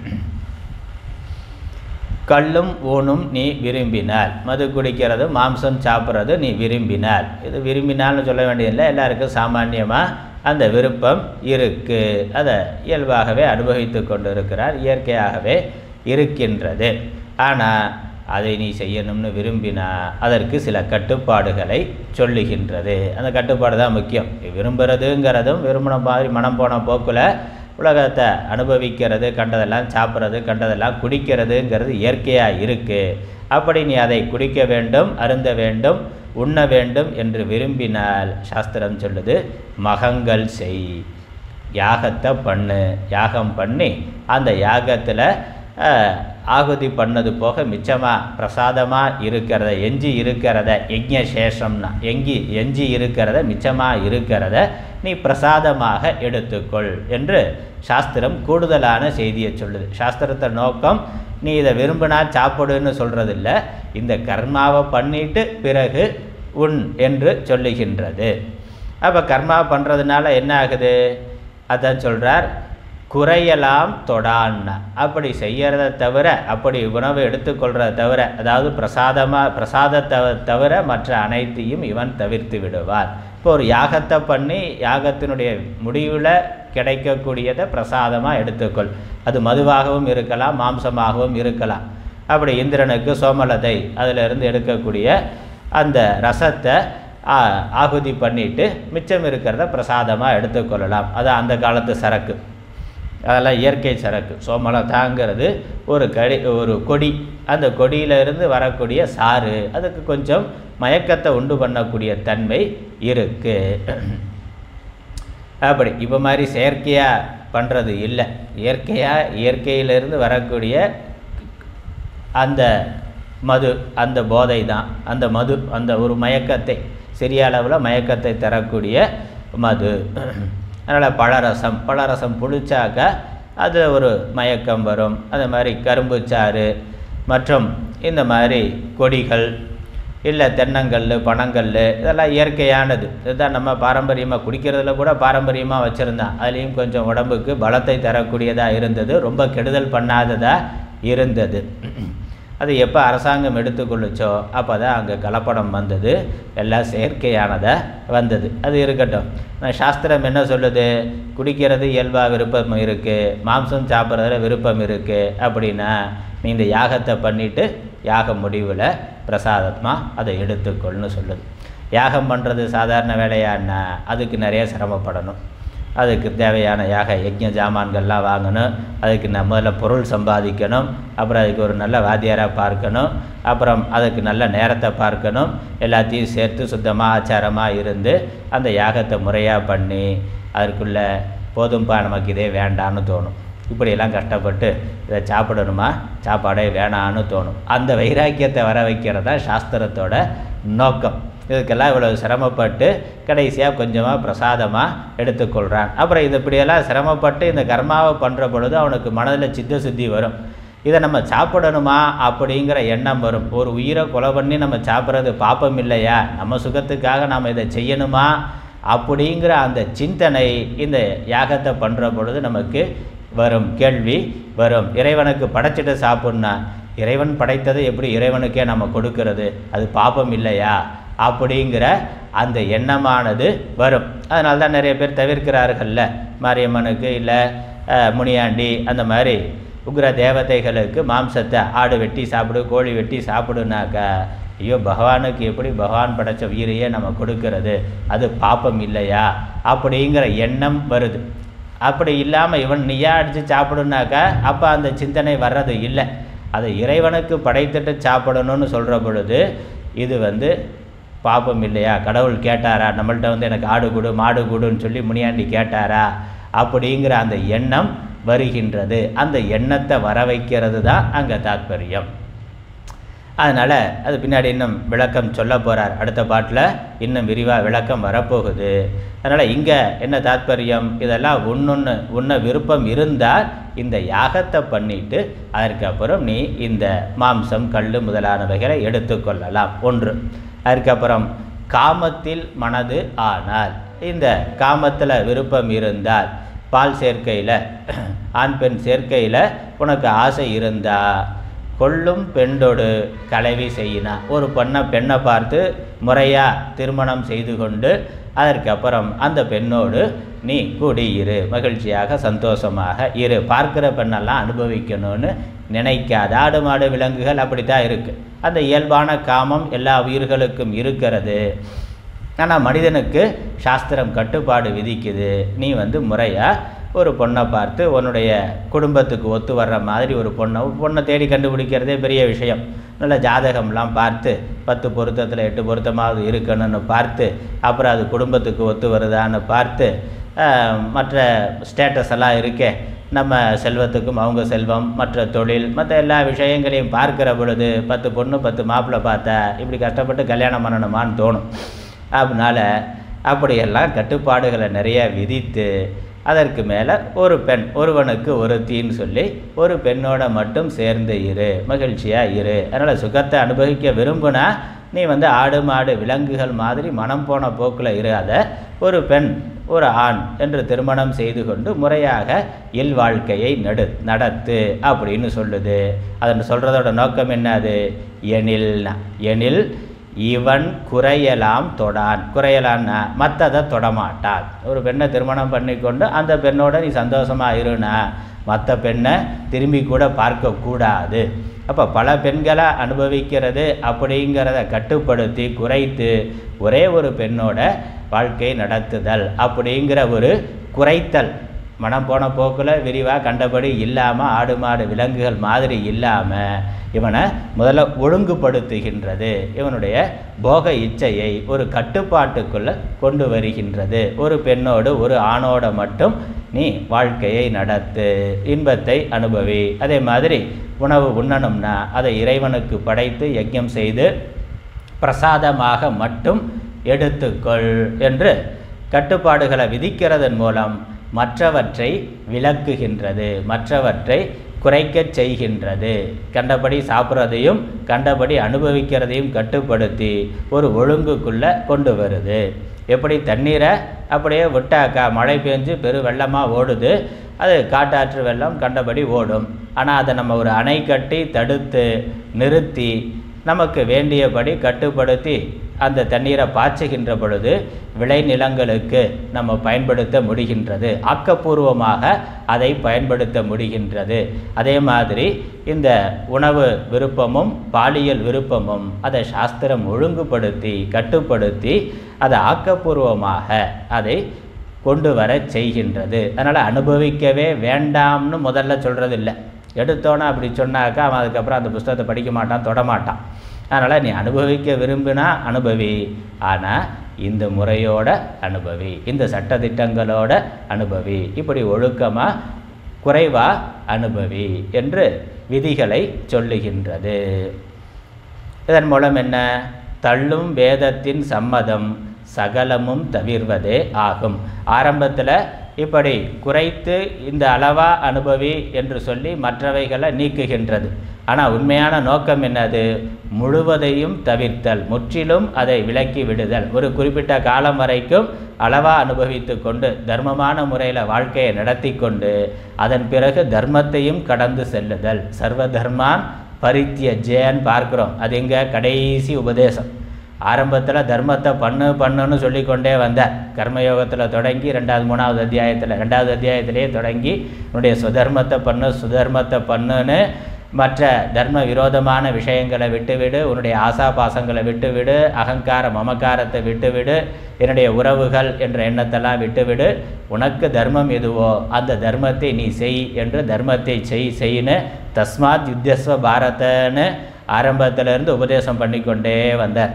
கள்ளும் ஊனும் நீ விரும்பினால் மது குடிக்கிறது மாம்சம் சாப்பிட்றது நீ விரும்பினால் இது விரும்பினால்னு சொல்ல வேண்டியதில்லை எல்லாருக்கும் சாமானியமாக அந்த விருப்பம் இருக்குது அதை இயல்பாகவே அனுபவித்து கொண்டு இருக்கிறார் இயற்கையாகவே இருக்கின்றது ஆனால் அதை நீ செய்யணும்னு விரும்பினா அதற்கு சில கட்டுப்பாடுகளை சொல்லுகின்றது அந்த கட்டுப்பாடு தான் முக்கியம் விரும்புகிறதுங்கிறதும் விரும்பின மாதிரி மனம் போன போக்கில் உலகத்தை அனுபவிக்கிறது கண்டதெல்லாம் சாப்பிட்றது கண்டதெல்லாம் குடிக்கிறதுங்கிறது இயற்கையாக இருக்குது அப்படி நீ அதை குடிக்க வேண்டும் அருந்த வேண்டும் உண்ண வேண்டும் என்று விரும்பினால் சாஸ்திரம் சொல்லுது மகங்கள் செய் யாகத்தை பண்ணு யாகம் பண்ணி அந்த யாகத்தில் அஹ், ஆகுதி பண்ணது போக மிச்சமாக பிரசாதமாக இருக்கிறத எஞ்சி இருக்கிறத யஜ்ஞ சேஷம்னா எங்கி எஞ்சி இருக்கிறத மிச்சமாக இருக்கிறத நீ பிரசாதமாக எடுத்துக்கொள் என்று சாஸ்திரம் கூடுதலான செய்தியை சொல்லுது சாஸ்திரத்தை நோக்கம் நீ இதை விரும்பினா சாப்பிடுன்னு சொல்கிறதில்ல இந்த கர்மாவை பண்ணிட்டு பிறகு உண் என்று சொல்லுகின்றது அப்போ கர்மா பண்ணுறதுனால என்ன ஆகுது அதான் சொல்கிறார் குறையலாம் தொடான்னா அப்படி செய்யறத தவிர அப்படி உணவு எடுத்துக்கொள்றத தவிர அதாவது பிரசாதமாக பிரசாதத்தை தவிர மற்ற அனைத்தையும் இவன் தவிர்த்து விடுவான் இப்போ ஒரு யாகத்தை பண்ணி யாகத்தினுடைய முடிவில் கிடைக்கக்கூடியதை பிரசாதமாக எடுத்துக்கொள் அது மதுவாகவும் இருக்கலாம் மாம்சமாகவும் இருக்கலாம் அப்படி இந்திரனுக்கு சோமலதை அதிலிருந்து எடுக்கக்கூடிய அந்த ரசத்தை ஆ, ஆகுதி பண்ணிட்டு மிச்சம் இருக்கிறத பிரசாதமாக எடுத்துக்கொள்ளலாம் அது அந்த காலத்து சரக்கு அதெல்லாம் இயற்கை சரக்கு சோமலதாங்கிறது ஒரு கடி ஒரு கொடி அந்த கொடியிலிருந்து வரக்கூடிய சாறு அதுக்கு கொஞ்சம் மயக்கத்தை உண்டு பண்ணக்கூடிய தன்மை இருக்குது அப்படி இப்போ மாதிரி செயற்கையாக பண்ணுறது இல்லை இயற்கையாக இயற்கையிலிருந்து வரக்கூடிய அந்த மது அந்த போதை தான் அந்த மது அந்த ஒரு மயக்கத்தை சிறிய அளவில் மயக்கத்தை தரக்கூடிய மது அதனால் பழரசம் பழரசம் புளிச்சாக்க அது ஒரு மயக்கம் வரும் அது மாதிரி கரும்பு சாறு மற்றும் இந்த மாதிரி கொடிகள் இல்லை தென்னங்கல் பனங்கல் இதெல்லாம் இயற்கையானது இதுதான் நம்ம பாரம்பரியமாக குடிக்கிறதுல கூட பாரம்பரியமாக வச்சுருந்தான் அதுலேயும் கொஞ்சம் உடம்புக்கு பலத்தை தரக்கூடியதாக இருந்தது ரொம்ப கெடுதல் பண்ணாததாக இருந்தது அது எப்போ அரசாங்கம் எடுத்துக்கொள்ளுச்சோ அப்போ தான் அங்கே கலப்படம் வந்தது எல்லாம் செயற்கையானதாக வந்தது அது இருக்கட்டும் ஆனா சாஸ்திரம் என்ன சொல்லுது குடிக்கிறது இயல்பாக விருப்பம் இருக்குது மாம்சம் சாப்பிட்றதுல விருப்பம் இருக்குது அப்படின்னா நீ இந்த யாகத்தை பண்ணிவிட்டு யாக முடிவில் பிரசாதமாக அதை எடுத்துக்கொள்னு சொல்லுது யாகம் பண்ணுறது சாதாரண வேலையான்னா அதுக்கு நிறைய சிரமப்படணும் அதுக்கு தேவையான யாக யஜ்ஞ ஜாமான்கள்லாம் வாங்கணும் அதுக்கு நான் முதல்ல பொருள் சம்பாதிக்கணும் அப்புறம் அதுக்கு ஒரு நல்ல வாத்தியாராக பார்க்கணும் அப்புறம் அதுக்கு நல்ல நேரத்தை பார்க்கணும் எல்லாத்தையும் சேர்த்து சுத்தமாக ஆச்சாரமாக இருந்து அந்த யாகத்தை முறையாக பண்ணி அதற்குள்ள போதும்பா நமக்கு இதே வேண்டான்னு தோணும் இப்படியெல்லாம் கஷ்டப்பட்டு இதை சாப்பிடணுமா சாப்பாடே வேணான்னு தோணும் அந்த வைராக்கியத்தை வர வைக்கிறது தான் சாஸ்திரத்தோட நோக்கம் இதுக்கெல்லாம் இவ்வளவு சிரமப்பட்டு கடைசியாக கொஞ்சமாக பிரசாதமாக எடுத்துக்கொள்கிறான் அப்புறம் இது இப்படியெல்லாம் சிரமப்பட்டு இந்த கர்மாவை பண்ணுற பொழுது அவனுக்கு மனதில் சித்த சுத்தி வரும் இதை நம்ம சாப்பிடணுமா அப்படிங்கிற எண்ணம் வரும் ஒரு உயிரை கொலை பண்ணி நம்ம சாப்பிட்றது பாப்பம் இல்லையா நம்ம சுகத்துக்காக நாம் இதை செய்யணுமா அப்படிங்கிற அந்த சிந்தனை இந்த யாகத்தை பண்ணுற பொழுது நமக்கு வரும் கேள்வி வரும் இறைவனுக்கு படைச்சிட்டு சாப்பிட்னா இறைவன் படைத்ததை எப்படி இறைவனுக்கே நம்ம கொடுக்கறது அது பாப்பம் இல்லையா அப்படிங்கிற அந்த எண்ணமானது வரும் அதனால தான் நிறைய பேர் தவிர்க்கிறார்கள்ல மாரியம்மனுக்கு இல்லை முனியாண்டி அந்த மாதிரி உக்ர தேவதைகளுக்கு மாம்சத்தை ஆடு வெட்டி சாப்பிடு கோழி வெட்டி சாப்பிடுனாக்கா ஐயோ பகவானுக்கு எப்படி பகவான் படைச்ச உயிரையே நம்ம கொடுக்கறது அது பாப்பம் இல்லையா அப்படிங்கிற எண்ணம் வருது அப்படி இல்லாமல் இவன் நீயா அடித்து சாப்பிடுனாக்கா அப்போ அந்த சிந்தனை வர்றது இல்லை அதை இறைவனுக்கு படைத்துட்டு சாப்பிடணும்னு சொல்கிற பொழுது இது வந்து பாப்பம் இல்லையா கடவுள் கேட்டாரா நம்மள்ட்ட வந்து எனக்கு ஆடு கொடு மாடு கொடுன்னு சொல்லி முனியாண்டி கேட்டாரா அப்படிங்கிற அந்த எண்ணம் வருகின்றது அந்த எண்ணத்தை வர வைக்கிறது தான் அங்கே தாத்பரியம் அதனால் அது பின்னாடி இன்னும் விளக்கம் சொல்ல போகிறார் அடுத்த பாட்டில் இன்னும் விரிவாக விளக்கம் வரப்போகுது அதனால் இங்கே என்ன தாத்பரியம் இதெல்லாம் ஒன்னொன்று உன்ன விருப்பம் இருந்தால் இந்த யாகத்தை பண்ணிட்டு அதற்கப்புறம் நீ இந்த மாம்சம் கல் முதலானவைகளை எடுத்துக்கொள்ளலாம் ஒன்று அதுக்கப்புறம் காமத்தில் மனது ஆனால் இந்த காமத்தில் விருப்பம் இருந்தால் பால் சேர்க்கையில் ஆண் பெண் சேர்க்கையில் உனக்கு ஆசை இருந்தால் கொள்ளும் பெண்டோடு கலவி செய்யினா ஒரு பெண்ணை பெண்ணை பார்த்து முறையாக திருமணம் செய்து கொண்டு அதற்கப்புறம் அந்த பெண்ணோடு நீ கூடியிரு மகிழ்ச்சியாக சந்தோஷமாக இரு பார்க்குற பெண்ணெல்லாம் அனுபவிக்கணும்னு நினைக்காத ஆடு மாடு விலங்குகள் அப்படித்தான் இருக்குது அந்த இயல்பான காமம் எல்லா உயிர்களுக்கும் இருக்கிறது ஆனால் மனிதனுக்கு சாஸ்திரம் கட்டுப்பாடு விதிக்குது நீ வந்து முறையாக ஒரு பொண்ணை பார்த்து உன்னுடைய குடும்பத்துக்கு ஒத்து வர்ற மாதிரி ஒரு பொண்ணை பொண்ணை தேடி கண்டுபிடிக்கிறதே பெரிய விஷயம் நல்ல ஜாதகம்லாம் பார்த்து பத்து பொருத்தத்தில் எட்டு பொருத்தமாவது இருக்கணும்னு பார்த்து அப்புறம் அது குடும்பத்துக்கு ஒத்து வருதான்னு பார்த்து ஆஹ், மற்ற ஸ்டேட்டஸ் எல்லாம் இருக்கே நம்ம செல்வத்துக்கும் அவங்க செல்வம் மற்ற தொழில் மற்ற எல்லா விஷயங்களையும் பார்க்கிற பொழுது பத்து பொண்ணு பத்து மாப்பிள்ளை பார்த்தா இப்படி கஷ்டப்பட்டு கல்யாணம் பண்ணணுமான்னு தோணும் அதனால அப்படியெல்லாம் கட்டுப்பாடுகளை நிறைய விதித்து அதற்கு மேலே ஒரு பெண் ஒருவனுக்கு ஒரு தீன்னு சொல்லி ஒரு பெண்ணோட மட்டும் சேர்ந்து இரு மகிழ்ச்சியாக இரு அதனால் சுகத்தை அனுபவிக்க விரும்புனா நீ வந்து ஆடு மாடு விலங்குகள் மாதிரி மனம் போன போக்கில் இராத ஒரு பெண் ஒரு ஆண் என்று திருமணம் செய்து கொண்டு முறையாக இல் வாழ்க்கையை நடு நடத்து அப்படின்னு சொல்லுது அதன் சொல்கிறதோட நோக்கம் என்னது எனில்னா எனில் இவன் குறையலாம் தொடான் குறையலான்னா மற்றதை தொடமாட்டான் ஒரு பெண்ணை திருமணம் பண்ணிக்கொண்டு அந்த பெண்ணோட நீ சந்தோஷமாக இருனா மற்ற பெண்ணை திரும்பி கூட பார்க்கக்கூடாது அப்போ பல பெண்களை அனுபவிக்கிறது அப்படிங்கிறத கட்டுப்படுத்தி குறைத்து ஒரே ஒரு பெண்ணோட வாழ்க்கை நடத்துதல் அப்படிங்கிற ஒரு குறைத்தல் மனம் போன போக்கில் விரிவாக கண்டபடி இல்லாமல் ஆடு மாடு விலங்குகள் மாதிரி இல்லாமல் இவனை முதல்ல ஒழுங்குபடுத்துகின்றது இவனுடைய போக இச்சையை ஒரு கட்டுப்பாட்டுக்குள்ளே கொண்டு வருகின்றது ஒரு பெண்ணோடு ஒரு ஆணோட மட்டும் நீ வாழ்க்கையை நடத்து இன்பத்தை அனுபவி அதே மாதிரி உணவு உண்ணணும்னா அதை இறைவனுக்கு படைத்து யஜ்ஞம் செய்து பிரசாதமாக மட்டும் எடுத்துக்கொள் என்று கட்டுப்பாடுகளை விதிக்கிறதன் மூலம் மற்றவற்றை விளக்குகின்றது மற்றவற்றை குறைக்கச் செய்கின்றது கண்டபடி சாப்பிட்றதையும் கண்டபடி அனுபவிக்கிறதையும் கட்டுப்படுத்தி ஒரு ஒழுங்குக்குள்ளே கொண்டு வருது எப்படி தண்ணீரை அப்படியே விட்டாக்கா மழை பெஞ்சு பெரு வெள்ளமாக ஓடுது அது காட்டாற்று வெள்ளம் கண்டபடி ஓடும் ஆனால் அதை நம்ம ஒரு அணை கட்டி தடுத்து நிறுத்தி நமக்கு வேண்டியபடி கட்டுப்படுத்தி அந்த தண்ணீரை பாய்ச்சுகின்ற பொழுது விளைநிலங்களுக்கு நம்ம பயன்படுத்த முடிகின்றது ஆக்கப்பூர்வமாக அதை பயன்படுத்த முடிகின்றது அதே மாதிரி இந்த உணவு விருப்பமும் பாலியல் விருப்பமும் அதை சாஸ்திரம் ஒழுங்குபடுத்தி கட்டுப்படுத்தி அதை ஆக்கப்பூர்வமாக அதை கொண்டு வர செய்கின்றது அதனால் அனுபவிக்கவே வேண்டாம்னு முதல்ல சொல்கிறது இல்லை எடுத்தோன்னே அப்படி சொன்னாக்கா அவன் அதுக்கப்புறம் அந்த புஸ்தகத்தை படிக்க மாட்டான் தொட மாட்டான் அதனால் நீ அனுபவிக்க விரும்பினா அனுபவி ஆனால் இந்த முறையோட அனுபவி இந்த சட்டதிட்டங்களோட அனுபவி இப்படி ஒழுக்கமாக குறைவா அனுபவி என்று விதிகளை சொல்லுகின்றது இதன் மூலம் என்ன தள்ளும் வேதத்தின் சம்மதம் சகலமும் தவிர்வதே ஆகும் ஆரம்பத்தில் இப்படி குறைத்து இந்த அளவா அனுபவி என்று சொல்லி மற்றவைகளை நீக்குகின்றது ஆனால் உண்மையான நோக்கம் என்னது முழுவதையும் தவிர்த்தல் முற்றிலும் அதை விலக்கி விடுதல் ஒரு குறிப்பிட்ட காலம் வரைக்கும் அளவா அனுபவித்து கொண்டு தர்மமான முறையில் வாழ்க்கையை நடத்தி கொண்டு அதன் பிறகு தர்மத்தையும் கடந்து செல்லுதல் சர்வ தர்மான் பரித்திய ஜேன்னு பார்க்குறோம் அது எங்கே கடைசி உபதேசம் ஆரம்பத்தில் தர்மத்தை பண்ணு பண்ணுன்னு சொல்லிக்கொண்டே வந்தார் கர்மயோகத்தில் தொடங்கி ரெண்டாவது மூணாவது அத்தியாயத்தில் ரெண்டாவது அத்தியாயத்திலேயே தொடங்கி உன்னுடைய சுதர்மத்தை பண்ணு சுதர்மத்தை பண்ணுன்னு மற்ற தர்ம விரோதமான விஷயங்களை விட்டுவிடு உன்னுடைய ஆசாபாசங்களை விட்டுவிடு அகங்கார மமக்காரத்தை விட்டுவிடு என்னுடைய உறவுகள் என்ற எண்ணத்தெல்லாம் விட்டுவிடு உனக்கு தர்மம் எதுவோ அந்த தர்மத்தை நீ செய் என்று தர்மத்தை செய் செய்யின்னு தஸ்மாத் யுத்தஸ்வ பாரதன்னு ஆரம்பத்திலிருந்து உபதேசம் பண்ணிக்கொண்டே வந்தார்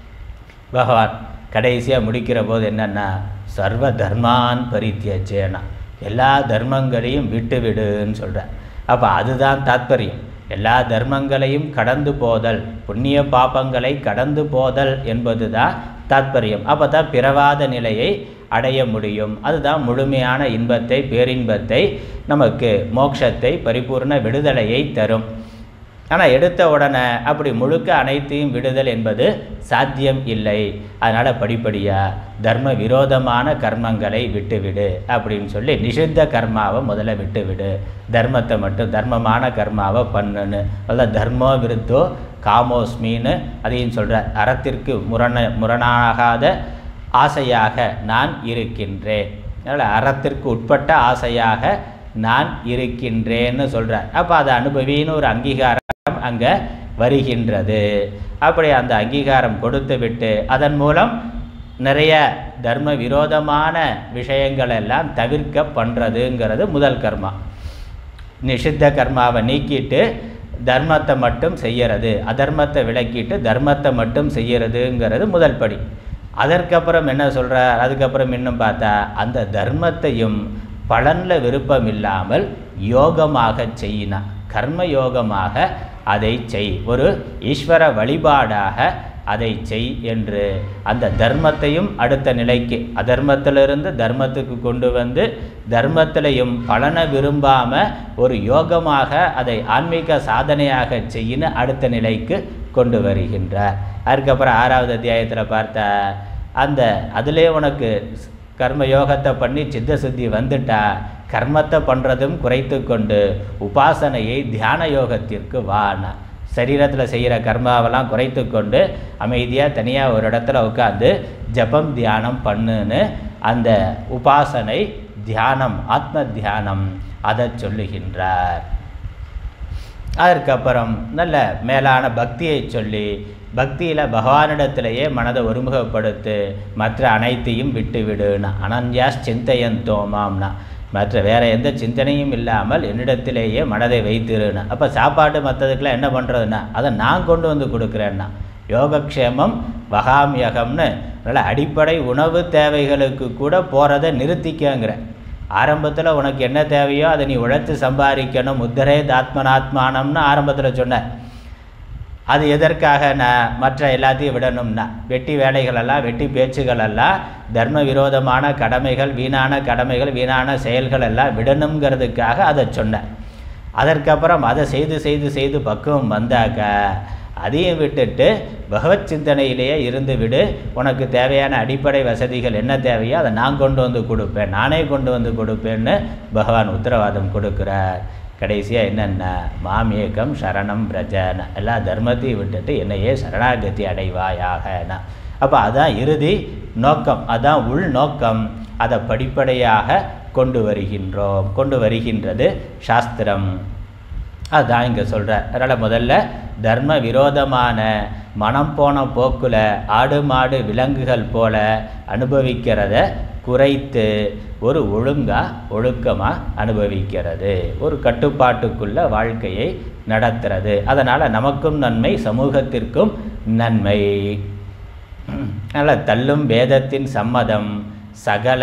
பகவான் கடைசியாக முடிக்கிற போது என்னென்னா சர்வ தர்மான் பரித்தியஜேனா எல்லா தர்மங்களையும் விட்டு விடுன்னு சொல்கிறார் அப்போ அதுதான் தாத்பரியம் எல்லா தர்மங்களையும் கடந்து போதல் புண்ணிய பாப்பங்களை கடந்து போதல் என்பது தான் தாத்பரியம் அப்போ தான் பிறவாத நிலையை அடைய முடியும் அதுதான் முழுமையான இன்பத்தை பேரின்பத்தை நமக்கு மோட்சத்தை பரிபூர்ண விடுதலையை தரும் ஆனால் எடுத்த உடனே அப்படி முழுக்க அனைத்தையும் விடுதல் என்பது சாத்தியம் இல்லை அதனால் படிப்படியாக தர்ம விரோதமான கர்மங்களை விட்டுவிடு அப்படின்னு சொல்லி நிஷித்த கர்மாவை முதல்ல விட்டுவிடு தர்மத்தை மட்டும் தர்மமான கர்மாவை பண்ணுன்னு அதான் தர்மோ விருத்தோ காமோஸ்மின்னு அதையும் சொல்கிறார் அறத்திற்கு முரண முரணாகாத ஆசையாக நான் இருக்கின்றேன் அதனால் அறத்திற்கு உட்பட்ட ஆசையாக நான் இருக்கின்றேன்னு சொல்கிறார் அப்போ அதை அனுபவின்னு ஒரு அங்கீகாரம் அங்கே வருகின்றது அப்படி அந்த அங்கீகாரம் கொடுத்து விட்டு அதன் மூலம் நிறைய தர்ம விரோதமான விஷயங்கள் எல்லாம் தவிர்க்க பண்ணுறதுங்கிறது முதல் கர்மா நிஷித்த கர்மாவை நீக்கிட்டு தர்மத்தை மட்டும் செய்யறது அதர்மத்தை விளக்கிட்டு தர்மத்தை மட்டும் செய்யறதுங்கிறது முதல் படி அதற்கப்புறம் என்ன சொல்கிறார் அதுக்கப்புறம் இன்னும் பார்த்தா அந்த தர்மத்தையும் பலனில் விருப்பம் இல்லாமல் யோகமாக செய்யினா கர்ம யோகமாக அதை செய் ஒரு ஈஸ்வர வழிபாடாக அதை செய் என்று அந்த தர்மத்தையும் அடுத்த நிலைக்கு அதர்மத்திலிருந்து தர்மத்துக்கு கொண்டு வந்து தர்மத்திலையும் பலனை விரும்பாம ஒரு யோகமாக அதை ஆன்மீக சாதனையாக செய்யின்னு அடுத்த நிலைக்கு கொண்டு வருகின்றார் அதுக்கப்புறம் ஆறாவது அத்தியாயத்தில் பார்த்தா அந்த அதிலே உனக்கு கர்ம யோகத்தை பண்ணி சித்த சுத்தி வந்துட்டா கர்மத்தை பண்ணுறதும் குறைத்து கொண்டு உபாசனையை தியான யோகத்திற்கு வானா சரீரத்தில் செய்கிற கர்மாவெல்லாம் குறைத்து கொண்டு அமைதியாக தனியாக ஒரு இடத்துல உட்காந்து ஜபம் தியானம் பண்ணுன்னு அந்த உபாசனை தியானம் ஆத்ம தியானம் அதை சொல்லுகின்றார் அதற்கப்புறம் நல்ல மேலான பக்தியை சொல்லி பக்தியில் பகவானிடத்திலேயே மனதை ஒருமுகப்படுத்து மற்ற அனைத்தையும் விட்டு விடுனா அனன்யாஸ் சிந்தையன் தோமாம்னா மற்ற வேறு எந்த சிந்தனையும் இல்லாமல் என்னிடத்திலேயே மனதை வைத்திருனா அப்போ சாப்பாடு மற்றதுக்கெல்லாம் என்ன பண்ணுறதுன்னா அதை நான் கொண்டு வந்து கொடுக்குறேன்னா யோகக்ஷேமம் வகாமியகம்னு நல்ல அடிப்படை உணவு தேவைகளுக்கு கூட போகிறத நிறுத்திக்கங்கிறேன் ஆரம்பத்தில் உனக்கு என்ன தேவையோ அதை நீ உழைத்து சம்பாதிக்கணும் முத்திரே தாத்மனாத்மானம்னு ஆரம்பத்தில் சொன்னேன் அது எதற்காக நான் மற்ற எல்லாத்தையும் விடணும்னா வெட்டி வேலைகளெல்லாம் வெட்டி பேச்சுகளெல்லாம் தர்ம விரோதமான கடமைகள் வீணான கடமைகள் வீணான செயல்கள் எல்லாம் விடணுங்கிறதுக்காக அதை சொன்னேன் அதற்கப்புறம் அதை செய்து செய்து செய்து பக்குவம் வந்தாக்க அதையும் விட்டுட்டு பகவத் சிந்தனையிலேயே இருந்து விடு உனக்கு தேவையான அடிப்படை வசதிகள் என்ன தேவையோ அதை நான் கொண்டு வந்து கொடுப்பேன் நானே கொண்டு வந்து கொடுப்பேன்னு பகவான் உத்தரவாதம் கொடுக்குறார் கடைசியாக என்னென்ன மாமேகம் சரணம் பிரஜன எல்லா தர்மத்தையும் விட்டுட்டு என்னையே சரணாகதி அடைவாயாகனா அப்போ அதான் இறுதி நோக்கம் அதான் உள் நோக்கம் அதை படிப்படியாக கொண்டு வருகின்றோம் கொண்டு வருகின்றது சாஸ்திரம் அதுதான் இங்கே சொல்கிறார் அதனால் முதல்ல தர்ம விரோதமான மனம் போன போக்கில் ஆடு மாடு விலங்குகள் போல அனுபவிக்கிறத குறைத்து ஒரு ஒழுங்காக ஒழுக்கமாக அனுபவிக்கிறது ஒரு கட்டுப்பாட்டுக்குள்ள வாழ்க்கையை நடத்துறது அதனால் நமக்கும் நன்மை சமூகத்திற்கும் நன்மை அதனால் தள்ளும் வேதத்தின் சம்மதம் சகல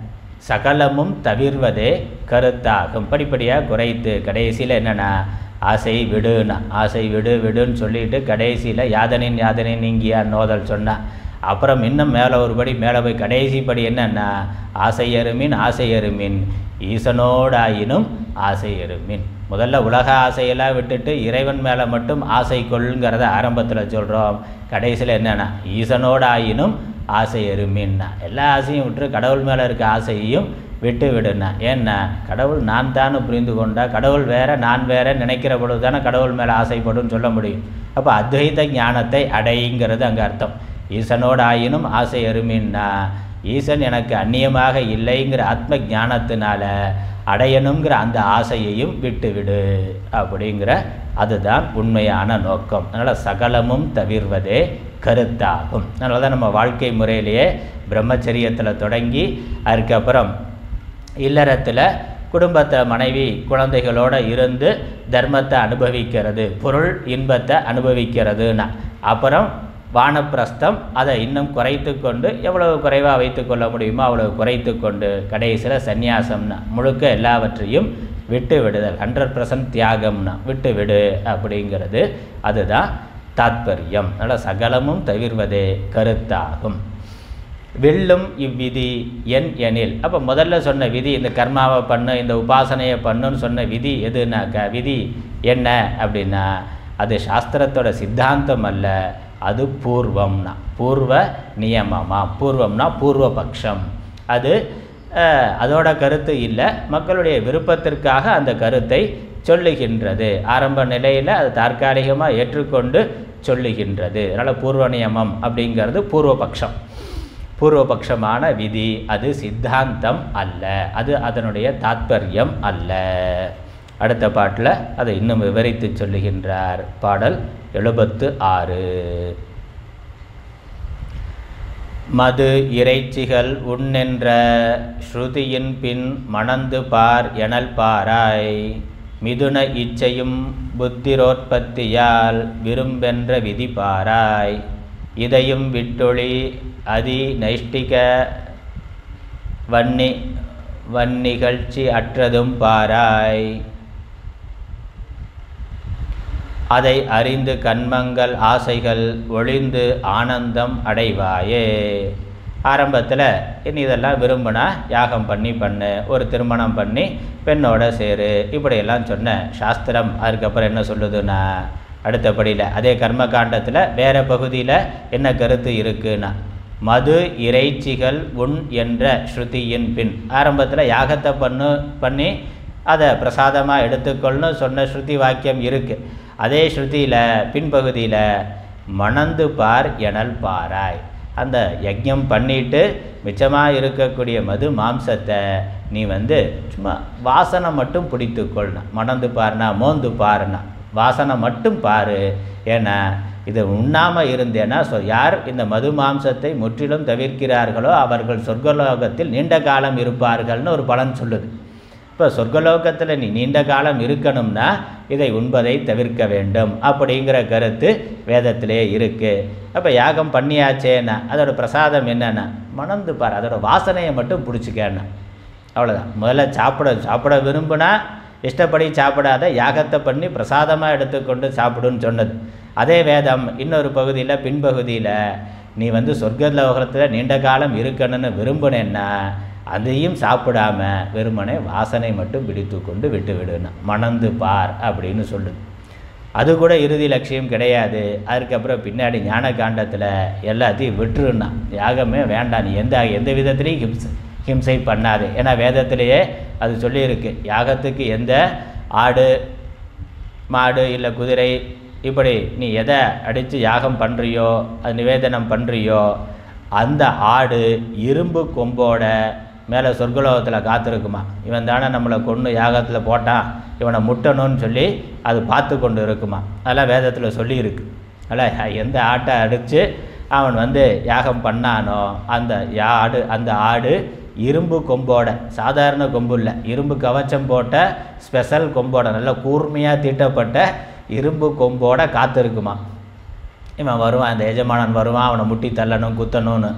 சகலமும் தவிர்வதே கருத்தாகும் படிப்படியாக குறைத்து கடைசியில் என்னென்னா ஆசை விடுனா ஆசை விடு விடுன்னு சொல்லிட்டு கடைசியில் யாதனின் யாதனின் நீங்கியா நோதல் சொன்னான் அப்புறம் இன்னும் மேலே ஒரு படி மேலே போய் கடைசி படி என்னன்னா ஆசை எருமின் ஆசை எருமின் ஈசனோடாயினும் ஆசை எருமின் முதல்ல உலக ஆசையெல்லாம் விட்டுட்டு இறைவன் மேலே மட்டும் ஆசை கொள்ளுங்கிறத ஆரம்பத்தில் சொல்கிறோம் கடைசியில் என்னென்னா ஈசனோடாயினும் ஆசை எருமின்னா எல்லா ஆசையும் விட்டு கடவுள் மேலே இருக்க ஆசையையும் விட்டு விடுனா ஏன்னா கடவுள் நான் தானே புரிந்து கொண்டா கடவுள் வேற நான் வேற நினைக்கிற பொழுது தானே கடவுள் மேலே ஆசைப்படும் சொல்ல முடியும் அப்போ அத்வைத ஞானத்தை அடைங்கிறது அங்கே அர்த்தம் ஈசனோடு ஆயினும் ஆசை எருமின்னா ஈசன் எனக்கு அந்நியமாக இல்லைங்கிற ஆத்ம ஞானத்தினால அடையணுங்கிற அந்த ஆசையையும் விட்டுவிடு அப்படிங்கிற அதுதான் உண்மையான நோக்கம் அதனால் சகலமும் தவிர்வதே கருத்தாகும் அதனால தான் நம்ம வாழ்க்கை முறையிலேயே பிரம்மச்சரியத்தில் தொடங்கி அதுக்கப்புறம் இல்லறத்தில் குடும்பத்தை மனைவி குழந்தைகளோடு இருந்து தர்மத்தை அனுபவிக்கிறது பொருள் இன்பத்தை அனுபவிக்கிறதுனா அப்புறம் வானப்பிரஸ்தம் அதை இன்னும் குறைத்து கொண்டு எவ்வளவு குறைவாக வைத்து கொள்ள முடியுமோ அவ்வளவு குறைத்து கொண்டு கடைசியில் சந்நியாசம்னா முழுக்க எல்லாவற்றையும் விட்டு விடுதல் ஹண்ட்ரட் பர்சன்ட் தியாகம்னா விட்டு விடு அப்படிங்கிறது அதுதான் தாத்பரியம் அதனால் சகலமும் தவிர்வதே கருத்தாகும் வெல்லும் இவ்விதி என் எனில் அப்போ முதல்ல சொன்ன விதி இந்த கர்மாவை பண்ணு இந்த உபாசனையை பண்ணுன்னு சொன்ன விதி எதுனாக்கா விதி என்ன அப்படின்னா அது சாஸ்திரத்தோட சித்தாந்தம் அல்ல அது பூர்வம்னா பூர்வ நியமமா பூர்வம்னா பூர்வபக்ஷம் அது அஹ், அதோட கருத்து இல்லை மக்களுடைய விருப்பத்திற்காக அந்த கருத்தை சொல்லுகின்றது ஆரம்ப நிலையில் அது தற்காலிகமாக ஏற்றுக்கொண்டு சொல்லுகின்றது அதனால் பூர்வ நியமம் அப்படிங்கிறது பூர்வபக்ஷம் பூர்வபக்ஷமான விதி அது சித்தாந்தம் அல்ல அது அதனுடைய தாத்பரியம் அல்ல அடுத்த பாட்டில் அதை இன்னும் விவரித்து சொல்லுகின்றார் பாடல் எழுபத்து ஆறு மது இறைச்சிகள் உண்ணென்ற ஸ்ருதியின் பின் மணந்து பார் எனல் பாராய் மிதுன இச்சையும் புத்திரோற்பத்தியால் விரும்பென்ற விதி பாராய் இதையும் விட்டொளி அதி நைஷ்டிக வன்னி வன்னிகழ்ச்சி அற்றதும் பாராய் அதை அறிந்து கண்மங்கள் ஆசைகள் ஒளிந்து ஆனந்தம் அடைவாயே ஆரம்பத்தில் இனி இதெல்லாம் விரும்பினா யாகம் பண்ணி பண்ணு ஒரு திருமணம் பண்ணி பெண்ணோட சேரு இப்படியெல்லாம் சொன்ன சாஸ்திரம் அதுக்கப்புறம் என்ன சொல்லுதுன்னா அடுத்தபடியில் அதே கர்மகாண்டத்தில் வேறு பகுதியில் என்ன கருத்து இருக்குன்னா மது இறைச்சிகள் உண் என்ற ஸ்ருதியின் பின் ஆரம்பத்தில் யாகத்தை பண்ணு பண்ணி அதை பிரசாதமாக எடுத்துக்கொள்ளு சொன்ன ஸ்ருதி வாக்கியம் இருக்குது அதே ஸ்ருதியில் பின்பகுதியில் மணந்து பார் எனல் பாராய் அந்த யஜ்ஞம் பண்ணிட்டு மிச்சமாக இருக்கக்கூடிய மது மாம்சத்தை நீ வந்து சும்மா வாசனை மட்டும் பிடித்துக்கொள்ளணும் மணந்து பாருனா மோந்து பாருனா வாசனை மட்டும் பாரு ஏன்னா இதை உண்ணாமல் இருந்தேன்னா சொ யார் இந்த மது மாம்சத்தை முற்றிலும் தவிர்க்கிறார்களோ அவர்கள் சொர்க்கலோகத்தில் நீண்ட காலம் இருப்பார்கள்னு ஒரு பலன் சொல்லுது இப்போ சொர்க்கலோகத்தில் நீ நீண்ட காலம் இருக்கணும்னா இதை உண்பதை தவிர்க்க வேண்டும் அப்படிங்கிற கருத்து வேதத்திலே இருக்குது அப்போ யாகம் பண்ணியாச்சேன்னா அதோட பிரசாதம் என்னென்னா மணந்து பார் அதோட வாசனையை மட்டும் பிடிச்சிக்கேன்னா அவ்வளோதான் முதல்ல சாப்பிட சாப்பிட விரும்புனா இஷ்டப்படி சாப்பிடாத யாகத்தை பண்ணி பிரசாதமாக எடுத்துக்கொண்டு சாப்பிடுன்னு சொன்னது அதே வேதம் இன்னொரு பகுதியில் பின்பகுதியில் நீ வந்து சொர்க்கலோகத்தில் நீண்ட காலம் இருக்கணும்னு விரும்பினேன்னா அதையும் சாப்பிடாம வெறுமனே வாசனை மட்டும் பிடித்து கொண்டு விட்டு விடுனா மணந்து பார் அப்படின்னு சொல்லுது அது கூட இறுதி லட்சியம் கிடையாது அதுக்கப்புறம் பின்னாடி ஞான காண்டத்தில் எல்லாத்தையும் விட்டுருன்னா யாகமே வேண்டாம் நீ எந்த எந்த விதத்துலேயும் ஹிம்சை ஹிம்சை பண்ணாது ஏன்னா வேதத்திலேயே அது சொல்லியிருக்கு யாகத்துக்கு எந்த ஆடு மாடு இல்லை குதிரை இப்படி நீ எதை அடித்து யாகம் பண்ணுறியோ அது நிவேதனம் பண்ணுறியோ அந்த ஆடு இரும்பு கொம்போட மேலே சொர்க்கலோகத்தில் காத்திருக்குமா இவன் தானே நம்மளை கொன்று யாகத்தில் போட்டான் இவனை முட்டணும்னு சொல்லி அது பார்த்து கொண்டு இருக்குமா அதெல்லாம் வேதத்தில் சொல்லியிருக்கு அதில் எந்த ஆட்டை அடித்து அவன் வந்து யாகம் பண்ணானோ அந்த ஆடு அந்த ஆடு இரும்பு கொம்போட சாதாரண கொம்பு இல்லை இரும்பு கவச்சம் போட்ட ஸ்பெஷல் கொம்போட நல்ல கூர்மையாக தீட்டப்பட்ட இரும்பு கொம்போட காத்திருக்குமா இவன் வருவான் இந்த எஜமானன் வருவான் அவனை முட்டி தள்ளணும் குத்தணும்னு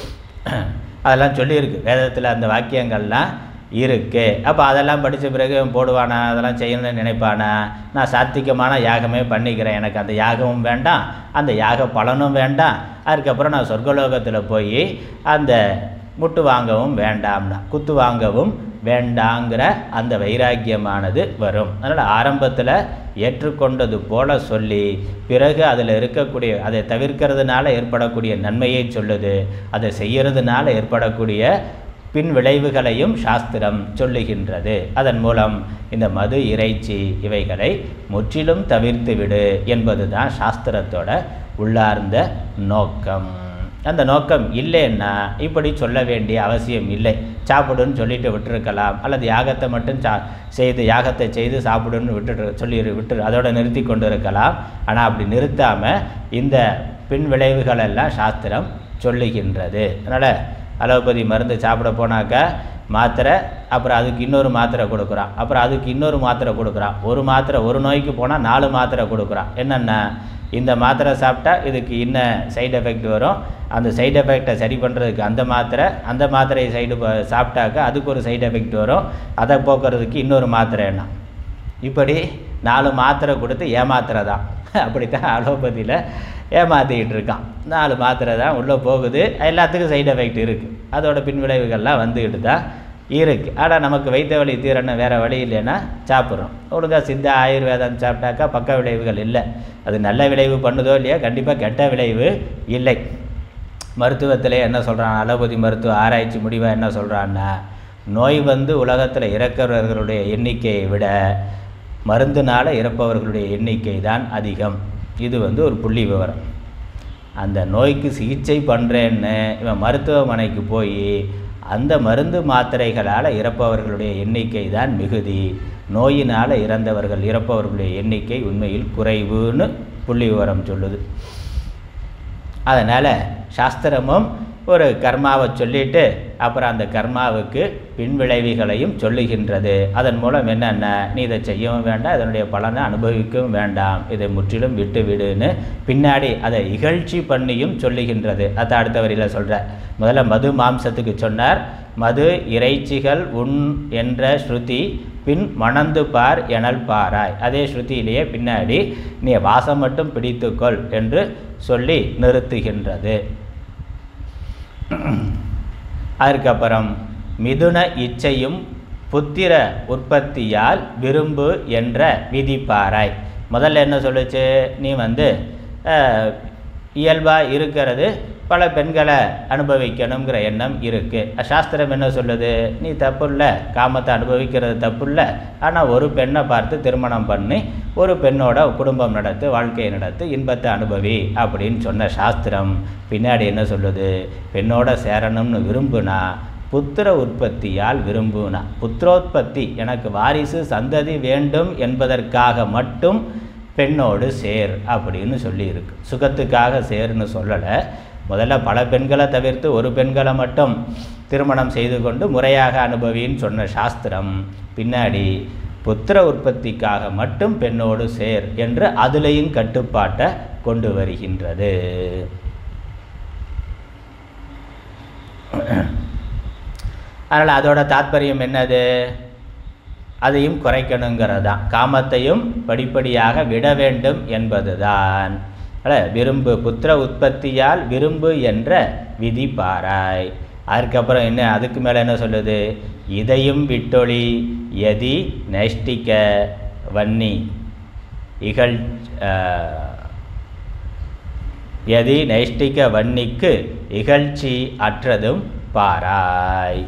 அதெல்லாம் சொல்லியிருக்கு வேதத்தில் அந்த வாக்கியங்கள்லாம் இருக்குது அப்போ அதெல்லாம் படித்த பிறகு இவன் போடுவானா அதெல்லாம் செய்யணும்னு நினைப்பானா நான் சாத்திகமான யாகமே பண்ணிக்கிறேன் எனக்கு அந்த யாகமும் வேண்டாம் அந்த யாக பலனும் வேண்டாம் அதுக்கப்புறம் நான் சொர்க்கலோகத்தில் போய் அந்த முட்டு வாங்கவும் வேண்டாம்னா குத்து வாங்கவும் வேண்டாங்கிற அந்த வைராக்கியமானது வரும் அதனால் ஆரம்பத்தில் ஏற்றுக்கொண்டது போல சொல்லி பிறகு அதில் இருக்கக்கூடிய அதை தவிர்க்கிறதுனால ஏற்படக்கூடிய நன்மையை சொல்லுது அதை செய்யறதுனால ஏற்படக்கூடிய பின் விளைவுகளையும் சாஸ்திரம் சொல்லுகின்றது அதன் மூலம் இந்த மது இறைச்சி இவைகளை முற்றிலும் தவிர்த்து விடு என்பது தான் சாஸ்திரத்தோட உள்ளார்ந்த நோக்கம் அந்த நோக்கம் இல்லைன்னா இப்படி சொல்ல வேண்டிய அவசியம் இல்லை சாப்பிடுன்னு சொல்லிட்டு விட்டுருக்கலாம் அல்லது யாகத்தை மட்டும் சா செய்து யாகத்தை செய்து சாப்பிடுன்னு விட்டுட்டு சொல்லி விட்டு அதோட நிறுத்தி கொண்டு இருக்கலாம் ஆனால் அப்படி நிறுத்தாமல் இந்த பின் விளைவுகளெல்லாம் சாஸ்திரம் சொல்லுகின்றது அதனால் அலோபதி மருந்து சாப்பிட போனாக்கா மாத்திரை அப்புறம் அதுக்கு இன்னொரு மாத்திரை கொடுக்குறான் அப்புறம் அதுக்கு இன்னொரு மாத்திரை கொடுக்குறான் ஒரு மாத்திரை ஒரு நோய்க்கு போனால் நாலு மாத்திரை கொடுக்குறான் என்னென்ன இந்த மாத்திரை சாப்பிட்டா இதுக்கு இன்ன சைடு எஃபெக்ட் வரும் அந்த சைடு எஃபெக்டை சரி பண்ணுறதுக்கு அந்த மாத்திரை அந்த மாத்திரையை சைடு சாப்பிட்டாக்கா அதுக்கு ஒரு சைடு எஃபெக்ட் வரும் அதை போக்குறதுக்கு இன்னொரு மாத்திரை என்ன இப்படி நாலு மாத்திரை கொடுத்து ஏமாத்திரை தான் அப்படித்தான் அலோபதியில் ஏமாற்றிக்கிட்டு இருக்கான் நாலு மாத்திரை தான் உள்ளே போகுது எல்லாத்துக்கும் சைடு எஃபெக்ட் இருக்குது அதோட பின்விளைவுகள்லாம் வந்துக்கிட்டு தான் இருக்குது ஆனால் நமக்கு வைத்த வழி தீரணும் வேறு வழி இல்லைன்னா சாப்பிட்றோம் ஒழுங்காக சித்த ஆயுர்வேதம் சாப்பிட்டாக்கா பக்க விளைவுகள் இல்லை அது நல்ல விளைவு பண்ணுதோ இல்லையா கண்டிப்பாக கெட்ட விளைவு இல்லை மருத்துவத்திலே என்ன சொல்கிறான் அலோபதி மருத்துவ ஆராய்ச்சி முடிவாக என்ன சொல்கிறான்னா நோய் வந்து உலகத்தில் இறக்கிறவர்களுடைய எண்ணிக்கையை விட மருந்துனால் இறப்பவர்களுடைய எண்ணிக்கை தான் அதிகம் இது வந்து ஒரு புள்ளி விவரம் அந்த நோய்க்கு சிகிச்சை பண்ணுறேன்னு இவன் மருத்துவமனைக்கு போய் அந்த மருந்து மாத்திரைகளால் இறப்பவர்களுடைய எண்ணிக்கை தான் மிகுதி நோயினால் இறந்தவர்கள் இறப்பவர்களுடைய எண்ணிக்கை உண்மையில் குறைவுன்னு புள்ளி விவரம் சொல்லுது அதனால் சாஸ்திரமும் ஒரு கர்மாவை சொல்லிட்டு அப்புறம் அந்த கர்மாவுக்கு பின்விளைவுகளையும் சொல்லுகின்றது அதன் மூலம் என்னென்ன நீ இதை செய்யவும் வேண்டாம் இதனுடைய பலனை அனுபவிக்கவும் வேண்டாம் இதை முற்றிலும் விட்டு விடுன்னு பின்னாடி அதை இகழ்ச்சி பண்ணியும் சொல்லுகின்றது அதை அடுத்த வரியில் சொல்கிற முதல்ல மது மாம்சத்துக்கு சொன்னார் மது இறைச்சிகள் உண் என்ற ஸ்ருதி பின் மணந்து பார் எனல் பாராய் அதே ஸ்ருதியிலேயே பின்னாடி நீ வாசம் மட்டும் பிடித்துக்கொள் என்று சொல்லி நிறுத்துகின்றது அதற்கப்புறம் மிதுன இச்சையும் புத்திர உற்பத்தியால் விரும்பு என்ற விதிப்பாராய் முதல்ல என்ன சொல்லுச்சு நீ வந்து இயல்பாக இருக்கிறது பல பெண்களை அனுபவிக்கணுங்கிற எண்ணம் இருக்குது சாஸ்திரம் என்ன சொல்லுது நீ தப்பு இல்லை காமத்தை அனுபவிக்கிறது தப்பு இல்லை ஆனால் ஒரு பெண்ணை பார்த்து திருமணம் பண்ணி ஒரு பெண்ணோட குடும்பம் நடத்து வாழ்க்கையை நடத்து இன்பத்தை அனுபவி அப்படின்னு சொன்ன சாஸ்திரம் பின்னாடி என்ன சொல்லுது பெண்ணோட சேரணும்னு விரும்புனா புத்திர உற்பத்தியால் விரும்புனா புத்திரோத்பத்தி எனக்கு வாரிசு சந்ததி வேண்டும் என்பதற்காக மட்டும் பெண்ணோடு சேர் அப்படின்னு சொல்லியிருக்கு சுகத்துக்காக சேர்னு சொல்லலை முதல்ல பல பெண்களை தவிர்த்து ஒரு பெண்களை மட்டும் திருமணம் செய்து கொண்டு முறையாக அனுபவின்னு சொன்ன சாஸ்திரம் பின்னாடி புத்திர உற்பத்திக்காக மட்டும் பெண்ணோடு சேர் என்று அதிலையும் கட்டுப்பாட்டை கொண்டு வருகின்றது அதனால் அதோட தாத்பரியம் என்னது அதையும் குறைக்கணுங்கிறது தான் காமத்தையும் படிப்படியாக விட வேண்டும் என்பது தான் விரும்பு புத்திர உற்பத்தியால் விரும்பு என்ற விதி பாராய் அதுக்கப்புறம் என்ன அதுக்கு மேலே என்ன சொல்லுது இதையும் விட்டொளி எதி நைஷ்டிக வன்னி இகழ் எதி நைஷ்டிக வன்னிக்கு இகழ்ச்சி அற்றதும் பாராய்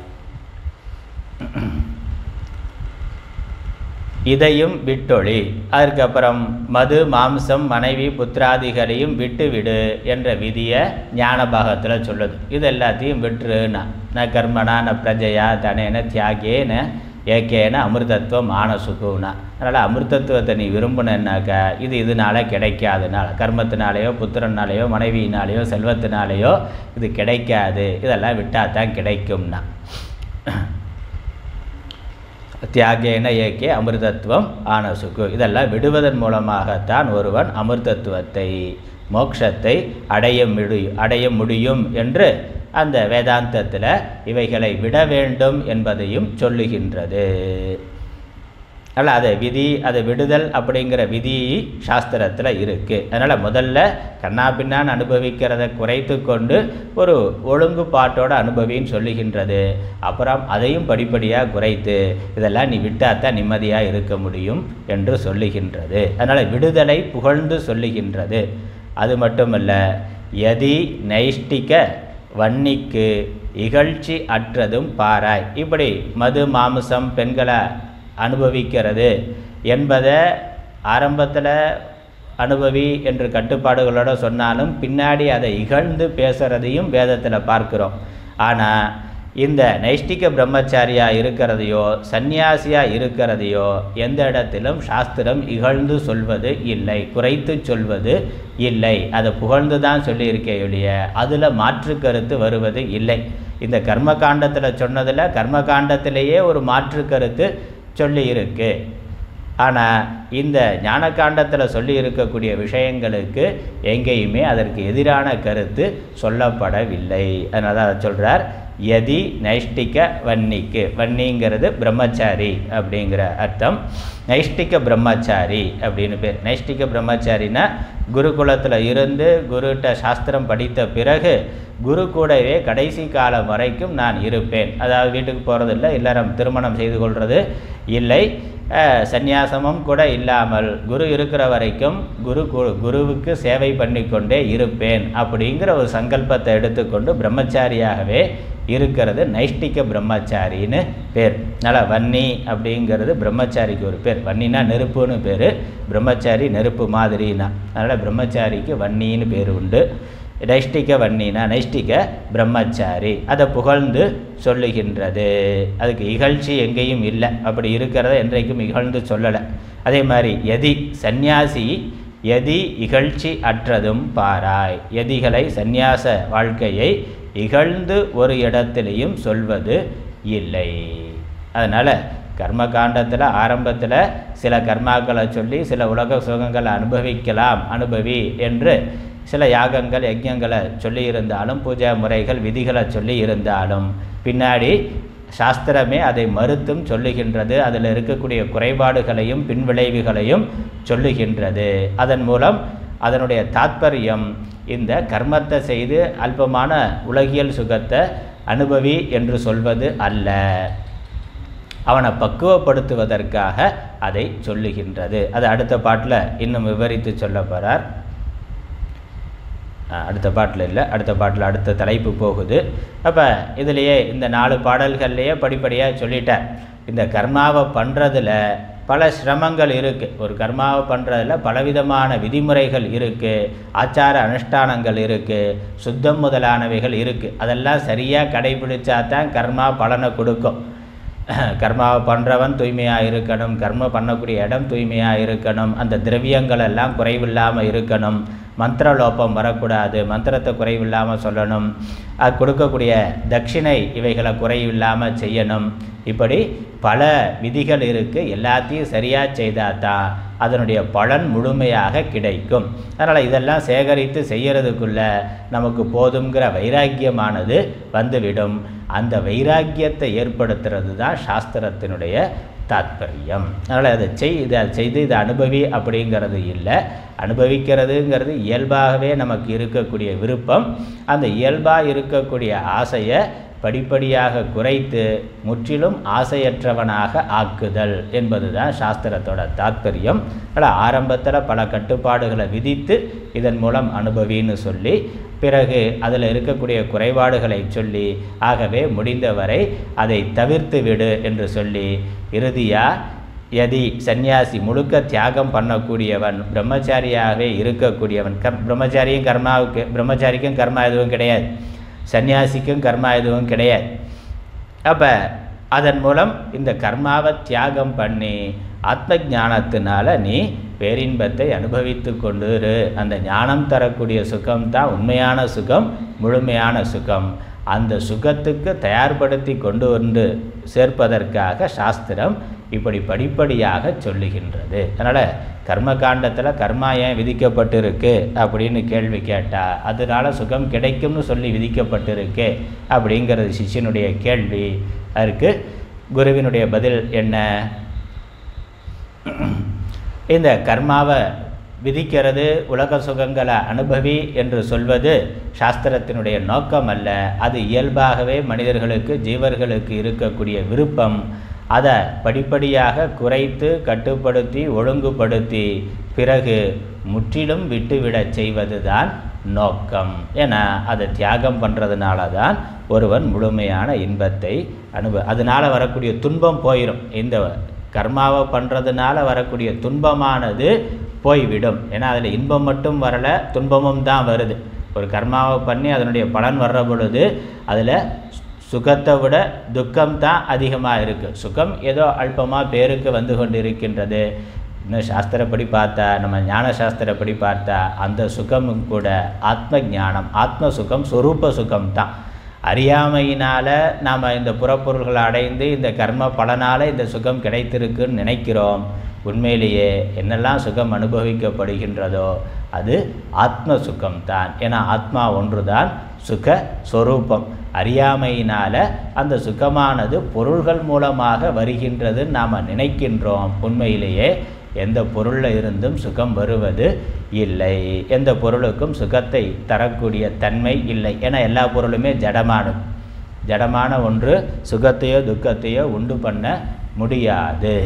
இதையும் விட்டொளி அதற்கப்புறம் மது மாம்சம் மனைவி புத்திராதிகளையும் விட்டுவிடு என்ற விதியை ஞான பாகத்தில் சொல்லுது இது எல்லாத்தையும் விட்டுருன்னா ந கர்மனா ந பிரஜையா தனேன தியாகேன ஏகேன அமிர்தத்துவம் மானசுகுனா அதனால் அமிர்தத்துவத்தை நீ விரும்பினாக்கா இது இதனால கிடைக்காதுனால கர்மத்தினாலேயோ புத்திரனாலேயோ மனைவியினாலேயோ செல்வத்தினாலேயோ இது கிடைக்காது இதெல்லாம் விட்டால் தான் கிடைக்கும்னா தியாகேன ஏகே அமிர்தத்துவம் ஆனசுக்கு இதெல்லாம் விடுவதன் மூலமாகத்தான் ஒருவன் அமிர்தத்துவத்தை மோட்சத்தை அடைய முடியும் அடைய முடியும் என்று அந்த வேதாந்தத்தில் இவைகளை விட வேண்டும் என்பதையும் சொல்லுகின்றது அல்ல அதை விதி அதை விடுதல் அப்படிங்கிற விதி சாஸ்திரத்தில் இருக்குது அதனால் முதல்ல கண்ணா பின்னான் அனுபவிக்கிறத குறைத்து கொண்டு ஒரு ஒழுங்குபாட்டோட அனுபவின்னு சொல்லுகின்றது அப்புறம் அதையும் படிப்படியாக குறைத்து இதெல்லாம் நீ விட்டாத்தான் நிம்மதியாக இருக்க முடியும் என்று சொல்லுகின்றது அதனால் விடுதலை புகழ்ந்து சொல்லுகின்றது அது மட்டுமல்ல யதி நைஷ்டிக வன்னிக்கு இகழ்ச்சி அற்றதும் பாராய் இப்படி மது மாமிசம் பெண்களை அனுபவிக்கிறது என்பதை ஆரம்பத்தில் அனுபவி என்று கட்டுப்பாடுகளோடு சொன்னாலும் பின்னாடி அதை இகழ்ந்து பேசுகிறதையும் வேதத்தில் பார்க்குறோம் ஆனால் இந்த நைஷ்டிக பிரம்மச்சாரியாக இருக்கிறதையோ சந்நியாசியாக இருக்கிறதையோ எந்த இடத்திலும் சாஸ்திரம் இகழ்ந்து சொல்வது இல்லை குறைத்து சொல்வது இல்லை அதை புகழ்ந்து தான் சொல்லியிருக்கே ஒழிய அதில் மாற்று கருத்து வருவது இல்லை இந்த கர்மகாண்டத்தில் சொன்னதில் கர்மகாண்டத்திலேயே ஒரு மாற்று கருத்து சொல்லி இருக்கு ஆனால் இந்த ஞானகாண்டத்தில் சொல்லி இருக்கக்கூடிய விஷயங்களுக்கு எங்கேயுமே அதற்கு எதிரான கருத்து சொல்லப்படவில்லை அதனால தான் அதை சொல்கிறார் யதி நைஷ்டிக வன்னிக்கு வன்னிங்கிறது பிரம்மச்சாரி அப்படிங்கிற அர்த்தம் நைஷ்டிக பிரம்மச்சாரி அப்படின்னு பேர் நைஷ்டிக பிரம்மச்சாரினா குருகுலத்தில் இருந்து குருட்ட சாஸ்திரம் படித்த பிறகு குரு கூடவே கடைசி காலம் வரைக்கும் நான் இருப்பேன் அதாவது வீட்டுக்கு போகிறதில்ல இல்லறம் திருமணம் செய்து கொள்வது இல்லை சந்நியாசமும் கூட இல்லாமல் குரு இருக்கிற வரைக்கும் குரு குருவுக்கு சேவை பண்ணிக்கொண்டே இருப்பேன் அப்படிங்கிற ஒரு சங்கல்பத்தை எடுத்துக்கொண்டு பிரம்மச்சாரியாகவே இருக்கிறது நைஷ்டிக பிரம்மச்சாரின்னு பேர் அதனால் வன்னி அப்படிங்கிறது பிரம்மச்சாரிக்கு ஒரு பேர் வன்னினா நெருப்புன்னு பேர் பிரம்மச்சாரி நெருப்பு மாதிரினா அதனால் பிரம்மச்சாரிக்கு வன்னின்னு பேர் உண்டு நைஷ்டிக வன்னினா நைஷ்டிக பிரம்மச்சாரி அதை புகழ்ந்து சொல்லுகின்றது அதுக்கு இகழ்ச்சி எங்கேயும் இல்லை அப்படி இருக்கிறத என்றைக்கும் இகழ்ந்து சொல்லலை அதே மாதிரி எதி சந்நியாசி எதி இகழ்ச்சி அற்றதும் பாராய் எதிகளை சந்நியாச வாழ்க்கையை இகழ்ந்து ஒரு இடத்திலையும் சொல்வது இல்லை அதனால் கர்ம காண்டத்தில் ஆரம்பத்தில் சில கர்மாக்களை சொல்லி சில உலக சுகங்களை அனுபவிக்கலாம் அனுபவி என்று சில யாகங்கள் யஜ்ஞங்களை சொல்லி இருந்தாலும் பூஜை முறைகள் விதிகளை சொல்லி இருந்தாலும் பின்னாடி சாஸ்திரமே அதை மறுத்தும் சொல்லுகின்றது அதில் இருக்கக்கூடிய குறைபாடுகளையும் பின்விளைவுகளையும் சொல்லுகின்றது அதன் மூலம் அதனுடைய தாத்பரியம் இந்த கர்மத்தை செய்து அல்பமான உலகியல் சுகத்தை அனுபவி என்று சொல்வது அல்ல அவனை பக்குவப்படுத்துவதற்காக அதை சொல்லுகின்றது அது அடுத்த பாட்டில் இன்னும் விவரித்து சொல்ல போகிறார் அஹ் அடுத்த பாட்டில் இல்லை அடுத்த பாட்டில் அடுத்த தலைப்பு போகுது அப்போ இதுலேயே இந்த நாலு பாடல்கள்லேயே படிப்படியாக சொல்லிட்டேன் இந்த கர்மாவை பண்ணுறதுல பல சிரமங்கள் இருக்குது ஒரு கர்மாவை பண்ணுறதுல பலவிதமான விதிமுறைகள் இருக்குது ஆச்சார அனுஷ்டானங்கள் இருக்குது சுத்தம் முதலானவைகள் இருக்குது அதெல்லாம் சரியாக கடைபிடிச்சா தான் கர்மா பலனை கொடுக்கும் கர்மாவை பண்ணுறவன் தூய்மையாக இருக்கணும் கர்ம பண்ணக்கூடிய இடம் தூய்மையாக இருக்கணும் அந்த திரவியங்கள் எல்லாம் குறைவில்லாமல் இருக்கணும் மந்திர லோபம் வரக்கூடாது மந்திரத்தை குறைவில்லாமல் சொல்லணும் அது கொடுக்கக்கூடிய தட்சிணை இவைகளை குறைவில்லாமல் செய்யணும் இப்படி பல விதிகள் இருக்குது எல்லாத்தையும் சரியாக செய்தால் தான் அதனுடைய பலன் முழுமையாக கிடைக்கும் அதனால் இதெல்லாம் சேகரித்து செய்யறதுக்குள்ள நமக்கு போதுங்கிற வைராக்கியமானது வந்துவிடும் அந்த வைராக்கியத்தை ஏற்படுத்துறது தான் சாஸ்திரத்தினுடைய தாத்பரியம் அதனால் அதை செய் இதை செய்து இதை அனுபவி அப்படிங்கிறது இல்லை அனுபவிக்கிறதுங்கிறது இயல்பாகவே நமக்கு இருக்கக்கூடிய விருப்பம் அந்த இயல்பாக இருக்கக்கூடிய ஆசையை படிப்படியாக குறைத்து முற்றிலும் ஆசையற்றவனாக ஆக்குதல் என்பது தான் சாஸ்திரத்தோட தாத்பரியம் அதனால் ஆரம்பத்தில் பல கட்டுப்பாடுகளை விதித்து இதன் மூலம் அனுபவின்னு சொல்லி பிறகு அதில் இருக்கக்கூடிய குறைபாடுகளை சொல்லி ஆகவே முடிந்தவரை அதை தவிர்த்து விடு என்று சொல்லி இறுதியாக யதி சந்நியாசி முழுக்க தியாகம் பண்ணக்கூடியவன் பிரம்மச்சாரியாகவே இருக்கக்கூடியவன் கம் பிரம்மச்சாரியும் கர்மாவுக்கு பிரம்மச்சாரிக்கும் கர்மா எதுவும் கிடையாது சந்நியாசிக்கும் கர்மா எதுவும் கிடையாது அப்போ அதன் மூலம் இந்த கர்மாவை தியாகம் பண்ணி ஆத்ம ஞானத்தினால நீ பேரின்பத்தை அனுபவித்து கொண்டு இரு அந்த ஞானம் தரக்கூடிய சுகம் தான் உண்மையான சுகம் முழுமையான சுகம் அந்த சுகத்துக்கு தயார்படுத்தி கொண்டு வந்து சேர்ப்பதற்காக சாஸ்திரம் இப்படி படிப்படியாக சொல்லுகின்றது அதனால் கர்ம காண்டத்தில் கர்மா ஏன் விதிக்கப்பட்டிருக்கு அப்படின்னு கேள்வி கேட்டால் அதனால சுகம் கிடைக்கும்னு சொல்லி விதிக்கப்பட்டிருக்கு அப்படிங்கிறது சிஷ்யனுடைய கேள்வி அதற்கு குருவினுடைய பதில் என்ன இந்த கர்மாவை விதிக்கிறது உலக சுகங்களை அனுபவி என்று சொல்வது சாஸ்திரத்தினுடைய நோக்கம் அல்ல அது இயல்பாகவே மனிதர்களுக்கு ஜீவர்களுக்கு இருக்கக்கூடிய விருப்பம் அதை படிப்படியாக குறைத்து கட்டுப்படுத்தி ஒழுங்குபடுத்தி பிறகு முற்றிலும் விட்டுவிடச் செய்வது தான் நோக்கம் ஏன்னா அதை தியாகம் பண்ணுறதுனால தான் ஒருவன் முழுமையான இன்பத்தை அனுபவ அதனால் வரக்கூடிய துன்பம் போயிடும் இந்த கர்மாவை பண்ணுறதுனால வரக்கூடிய துன்பமானது போய்விடும் ஏன்னா அதில் இன்பம் மட்டும் வரலை துன்பமும் தான் வருது ஒரு கர்மாவை பண்ணி அதனுடைய பலன் வர்ற பொழுது அதில் சுகத்தை விட துக்கம் தான் அதிகமாக இருக்குது சுகம் ஏதோ அல்பமாக பேருக்கு வந்து கொண்டு இருக்கின்றது இன்னும் சாஸ்திரப்படி பார்த்தா நம்ம ஞான சாஸ்திரப்படி பார்த்தா அந்த சுகமும் கூட ஆத்ம ஞானம் ஆத்ம சுகம் சொரூப சுகம் தான் அறியாமையினால் நாம் இந்த புறப்பொருள்களை அடைந்து இந்த கர்ம பலனால் இந்த சுகம் கிடைத்திருக்குன்னு நினைக்கிறோம் உண்மையிலேயே என்னெல்லாம் சுகம் அனுபவிக்கப்படுகின்றதோ அது ஆத்ம சுகம்தான் ஏன்னா ஆத்மா ஒன்றுதான் சுக சொரூபம் அறியாமையினால் அந்த சுகமானது பொருள்கள் மூலமாக வருகின்றதுன்னு நாம் நினைக்கின்றோம் உண்மையிலேயே எந்த பொருளில் இருந்தும் சுகம் வருவது இல்லை எந்த பொருளுக்கும் சுகத்தை தரக்கூடிய தன்மை இல்லை ஏன்னா எல்லா பொருளுமே ஜடமானது ஜடமான ஒன்று சுகத்தையோ துக்கத்தையோ உண்டு பண்ண முடியாது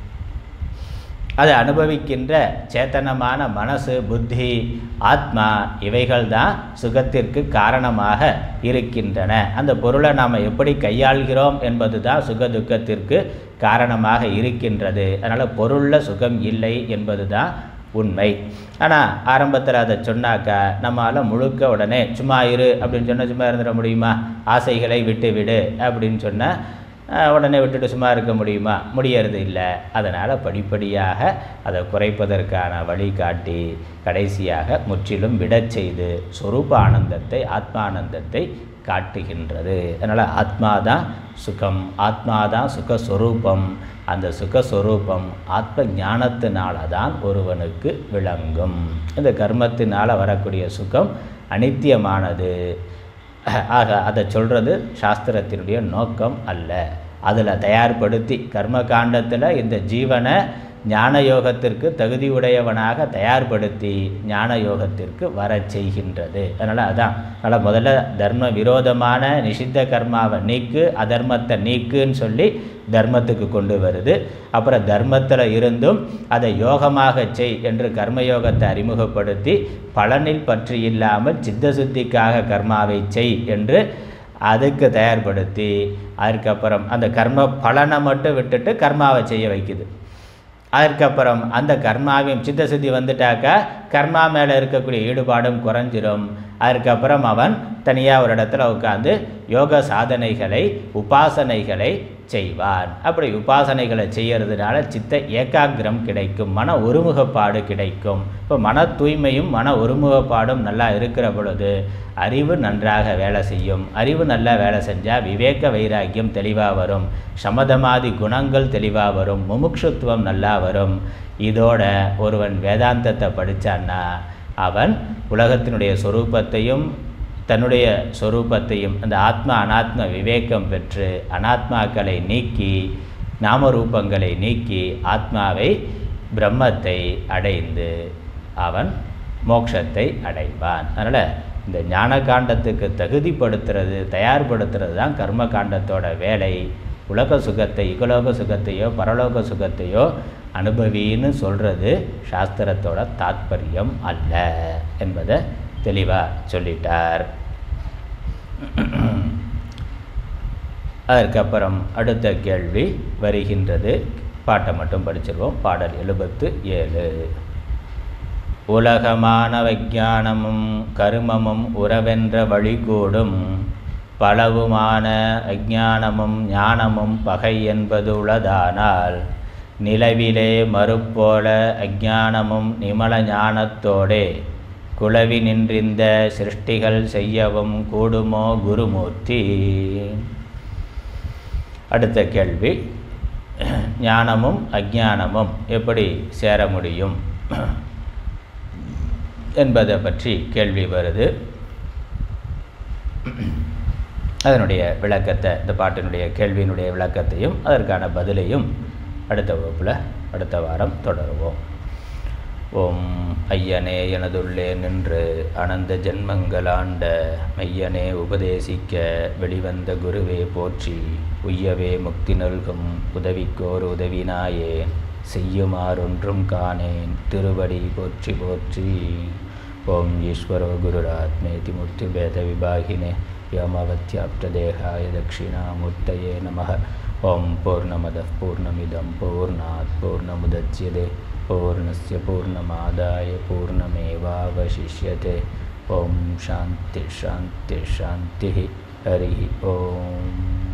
அதை அனுபவிக்கின்ற சேத்தனமான மனசு புத்தி ஆத்மா இவைகள் தான் சுகத்திற்கு காரணமாக இருக்கின்றன அந்த பொருளை நாம் எப்படி கையாள்கிறோம் என்பது தான் சுக துக்கத்திற்கு காரணமாக இருக்கின்றது அதனால் பொருளில் சுகம் இல்லை என்பது தான் உண்மை ஆனால் ஆரம்பத்தில் அதை சொன்னாக்கா நம்மளால் முழுக்க உடனே சும்மா இரு அப்படின்னு சொன்னால் சும்மா இருந்துட முடியுமா ஆசைகளை விட்டு விடு அப்படின்னு சொன்னால் அஹ், உடனே விட்டுட்டு சும்மா இருக்க முடியுமா முடியறது இல்லை அதனால் படிப்படியாக அதை குறைப்பதற்கான வழி காட்டி கடைசியாக முற்றிலும் விடச் செய்து சொரூப ஆனந்தத்தை ஆத்மானந்தத்தை காட்டுகின்றது அதனால் ஆத்மா தான் சுகம் ஆத்மா தான் சுகஸ்வரூபம் அந்த சுகஸ்வரூபம் ஆத்ம ஞானத்தினால தான் ஒருவனுக்கு விளங்கும் இந்த கர்மத்தினால் வரக்கூடிய சுகம் அனித்தியமானது ஆக அதை சொல்கிறது சாஸ்திரத்தினுடைய நோக்கம் அல்ல அதில் தயார்படுத்தி கர்ம காண்டத்தில் இந்த ஜீவனை ஞான யோகத்திற்கு தகுதியுடையவனாக தயார்படுத்தி ஞான யோகத்திற்கு வரச் செய்கின்றது அதனால் அதான் அதனால் முதல்ல தர்ம விரோதமான நிஷித்த கர்மாவை நீக்கு அதர்மத்தை நீக்குன்னு சொல்லி தர்மத்துக்கு கொண்டு வருது அப்புறம் தர்மத்தில் இருந்தும் அதை யோகமாக செய் என்று கர்மயோகத்தை அறிமுகப்படுத்தி பலனில் பற்றி இல்லாமல் சித்த சுத்திக்காக கர்மாவை செய் என்று அதுக்கு தயார்படுத்தி அதுக்கப்புறம் அந்த கர்ம பலனை மட்டும் விட்டுட்டு கர்மாவை செய்ய வைக்குது அதற்கப்புறம் அந்த கர்மாவையும் சித்த சுத்தி வந்துட்டாக்கா கர்மா மேலே இருக்கக்கூடிய ஈடுபாடும் குறைஞ்சிரும் அதற்கப்புறம் அவன் தனியாக ஒரு இடத்துல உட்காந்து யோக சாதனைகளை உபாசனைகளை செய்வான் அப்படி உபாசனைகளை செய்யறதுனால சித்த ஏகாகிரம் கிடைக்கும் மன ஒருமுகப்பாடு கிடைக்கும் இப்போ மன தூய்மையும் மன ஒருமுகப்பாடும் நல்லா இருக்கிற பொழுது அறிவு நன்றாக வேலை செய்யும் அறிவு நல்லா வேலை செஞ்சால் விவேக வைராக்கியம் தெளிவாக வரும் சமதமாதி குணங்கள் தெளிவாக வரும் முமுட்சுத்துவம் நல்லா வரும் இதோட ஒருவன் வேதாந்தத்தை படித்தான்னா அவன் உலகத்தினுடைய சொரூபத்தையும் தன்னுடைய சொரூபத்தையும் அந்த ஆத்மா அனாத்ம விவேகம் பெற்று அனாத்மாக்களை நீக்கி நாமரூபங்களை நீக்கி ஆத்மாவை பிரம்மத்தை அடைந்து அவன் மோட்சத்தை அடைவான் அதனால் இந்த ஞான காண்டத்துக்கு தகுதிப்படுத்துறது தயார்படுத்துறது தான் கர்ம காண்டத்தோட வேலை உலக சுகத்தை இகலோக சுகத்தையோ பரலோக சுகத்தையோ அனுபவின்னு சொல்கிறது சாஸ்திரத்தோட தாத்பரியம் அல்ல என்பதை தெளிவாக சொல்லிட்டார் அதற்கப்புறம் அடுத்த கேள்வி வருகின்றது பாட்டை மட்டும் படிச்சிருவோம் பாடல் எழுபத்து ஏழு உலகமான விஞ்ஞானமும் கருமமும் உறவென்ற வழிகூடும் பலவுமான அஞ்ஞானமும் ஞானமும் பகை என்பது உளதானால் நிலவிலே மறுப்போல அஞ்ஞானமும் நிமல ஞானத்தோடே குளவி நின்றிந்த சிருஷ்டிகள் செய்யவும் கூடுமோ குருமூர்த்தி அடுத்த கேள்வி ஞானமும் அஞ்ஞானமும் எப்படி சேர முடியும் என்பதை பற்றி கேள்வி வருது அதனுடைய விளக்கத்தை இந்த பாட்டினுடைய கேள்வியினுடைய விளக்கத்தையும் அதற்கான பதிலையும் அடுத்த வகுப்பில் அடுத்த வாரம் தொடருவோம் ஓம் ஐயனே எனதுள்ளே நின்று அனந்த ஜென்மங்களாண்ட மையனே உபதேசிக்க வெளிவந்த குருவே போற்றி உய்யவே முக்தி நல்கும் உதவிக்கோர் உதவினாயேன் செய்யுமாறொன்றும் காணேன் திருவடி போற்றி போற்றி ஓம் ஈஸ்வரோ குருராத்மேதி மூர்த்தி பேத விபாகினே व्योमवत्याप्तदेहाय दक्षिणामूर्तये नमः ॐ पूर्णमदः पूर्णमिदं पूर्णात् पूर्णमुदच्यते पूर्णस्य पूर्णमादाय पूर्णमेवावशिष्यते ॐ शान्तिः शान्तिः शान्तिः हरिः ॐ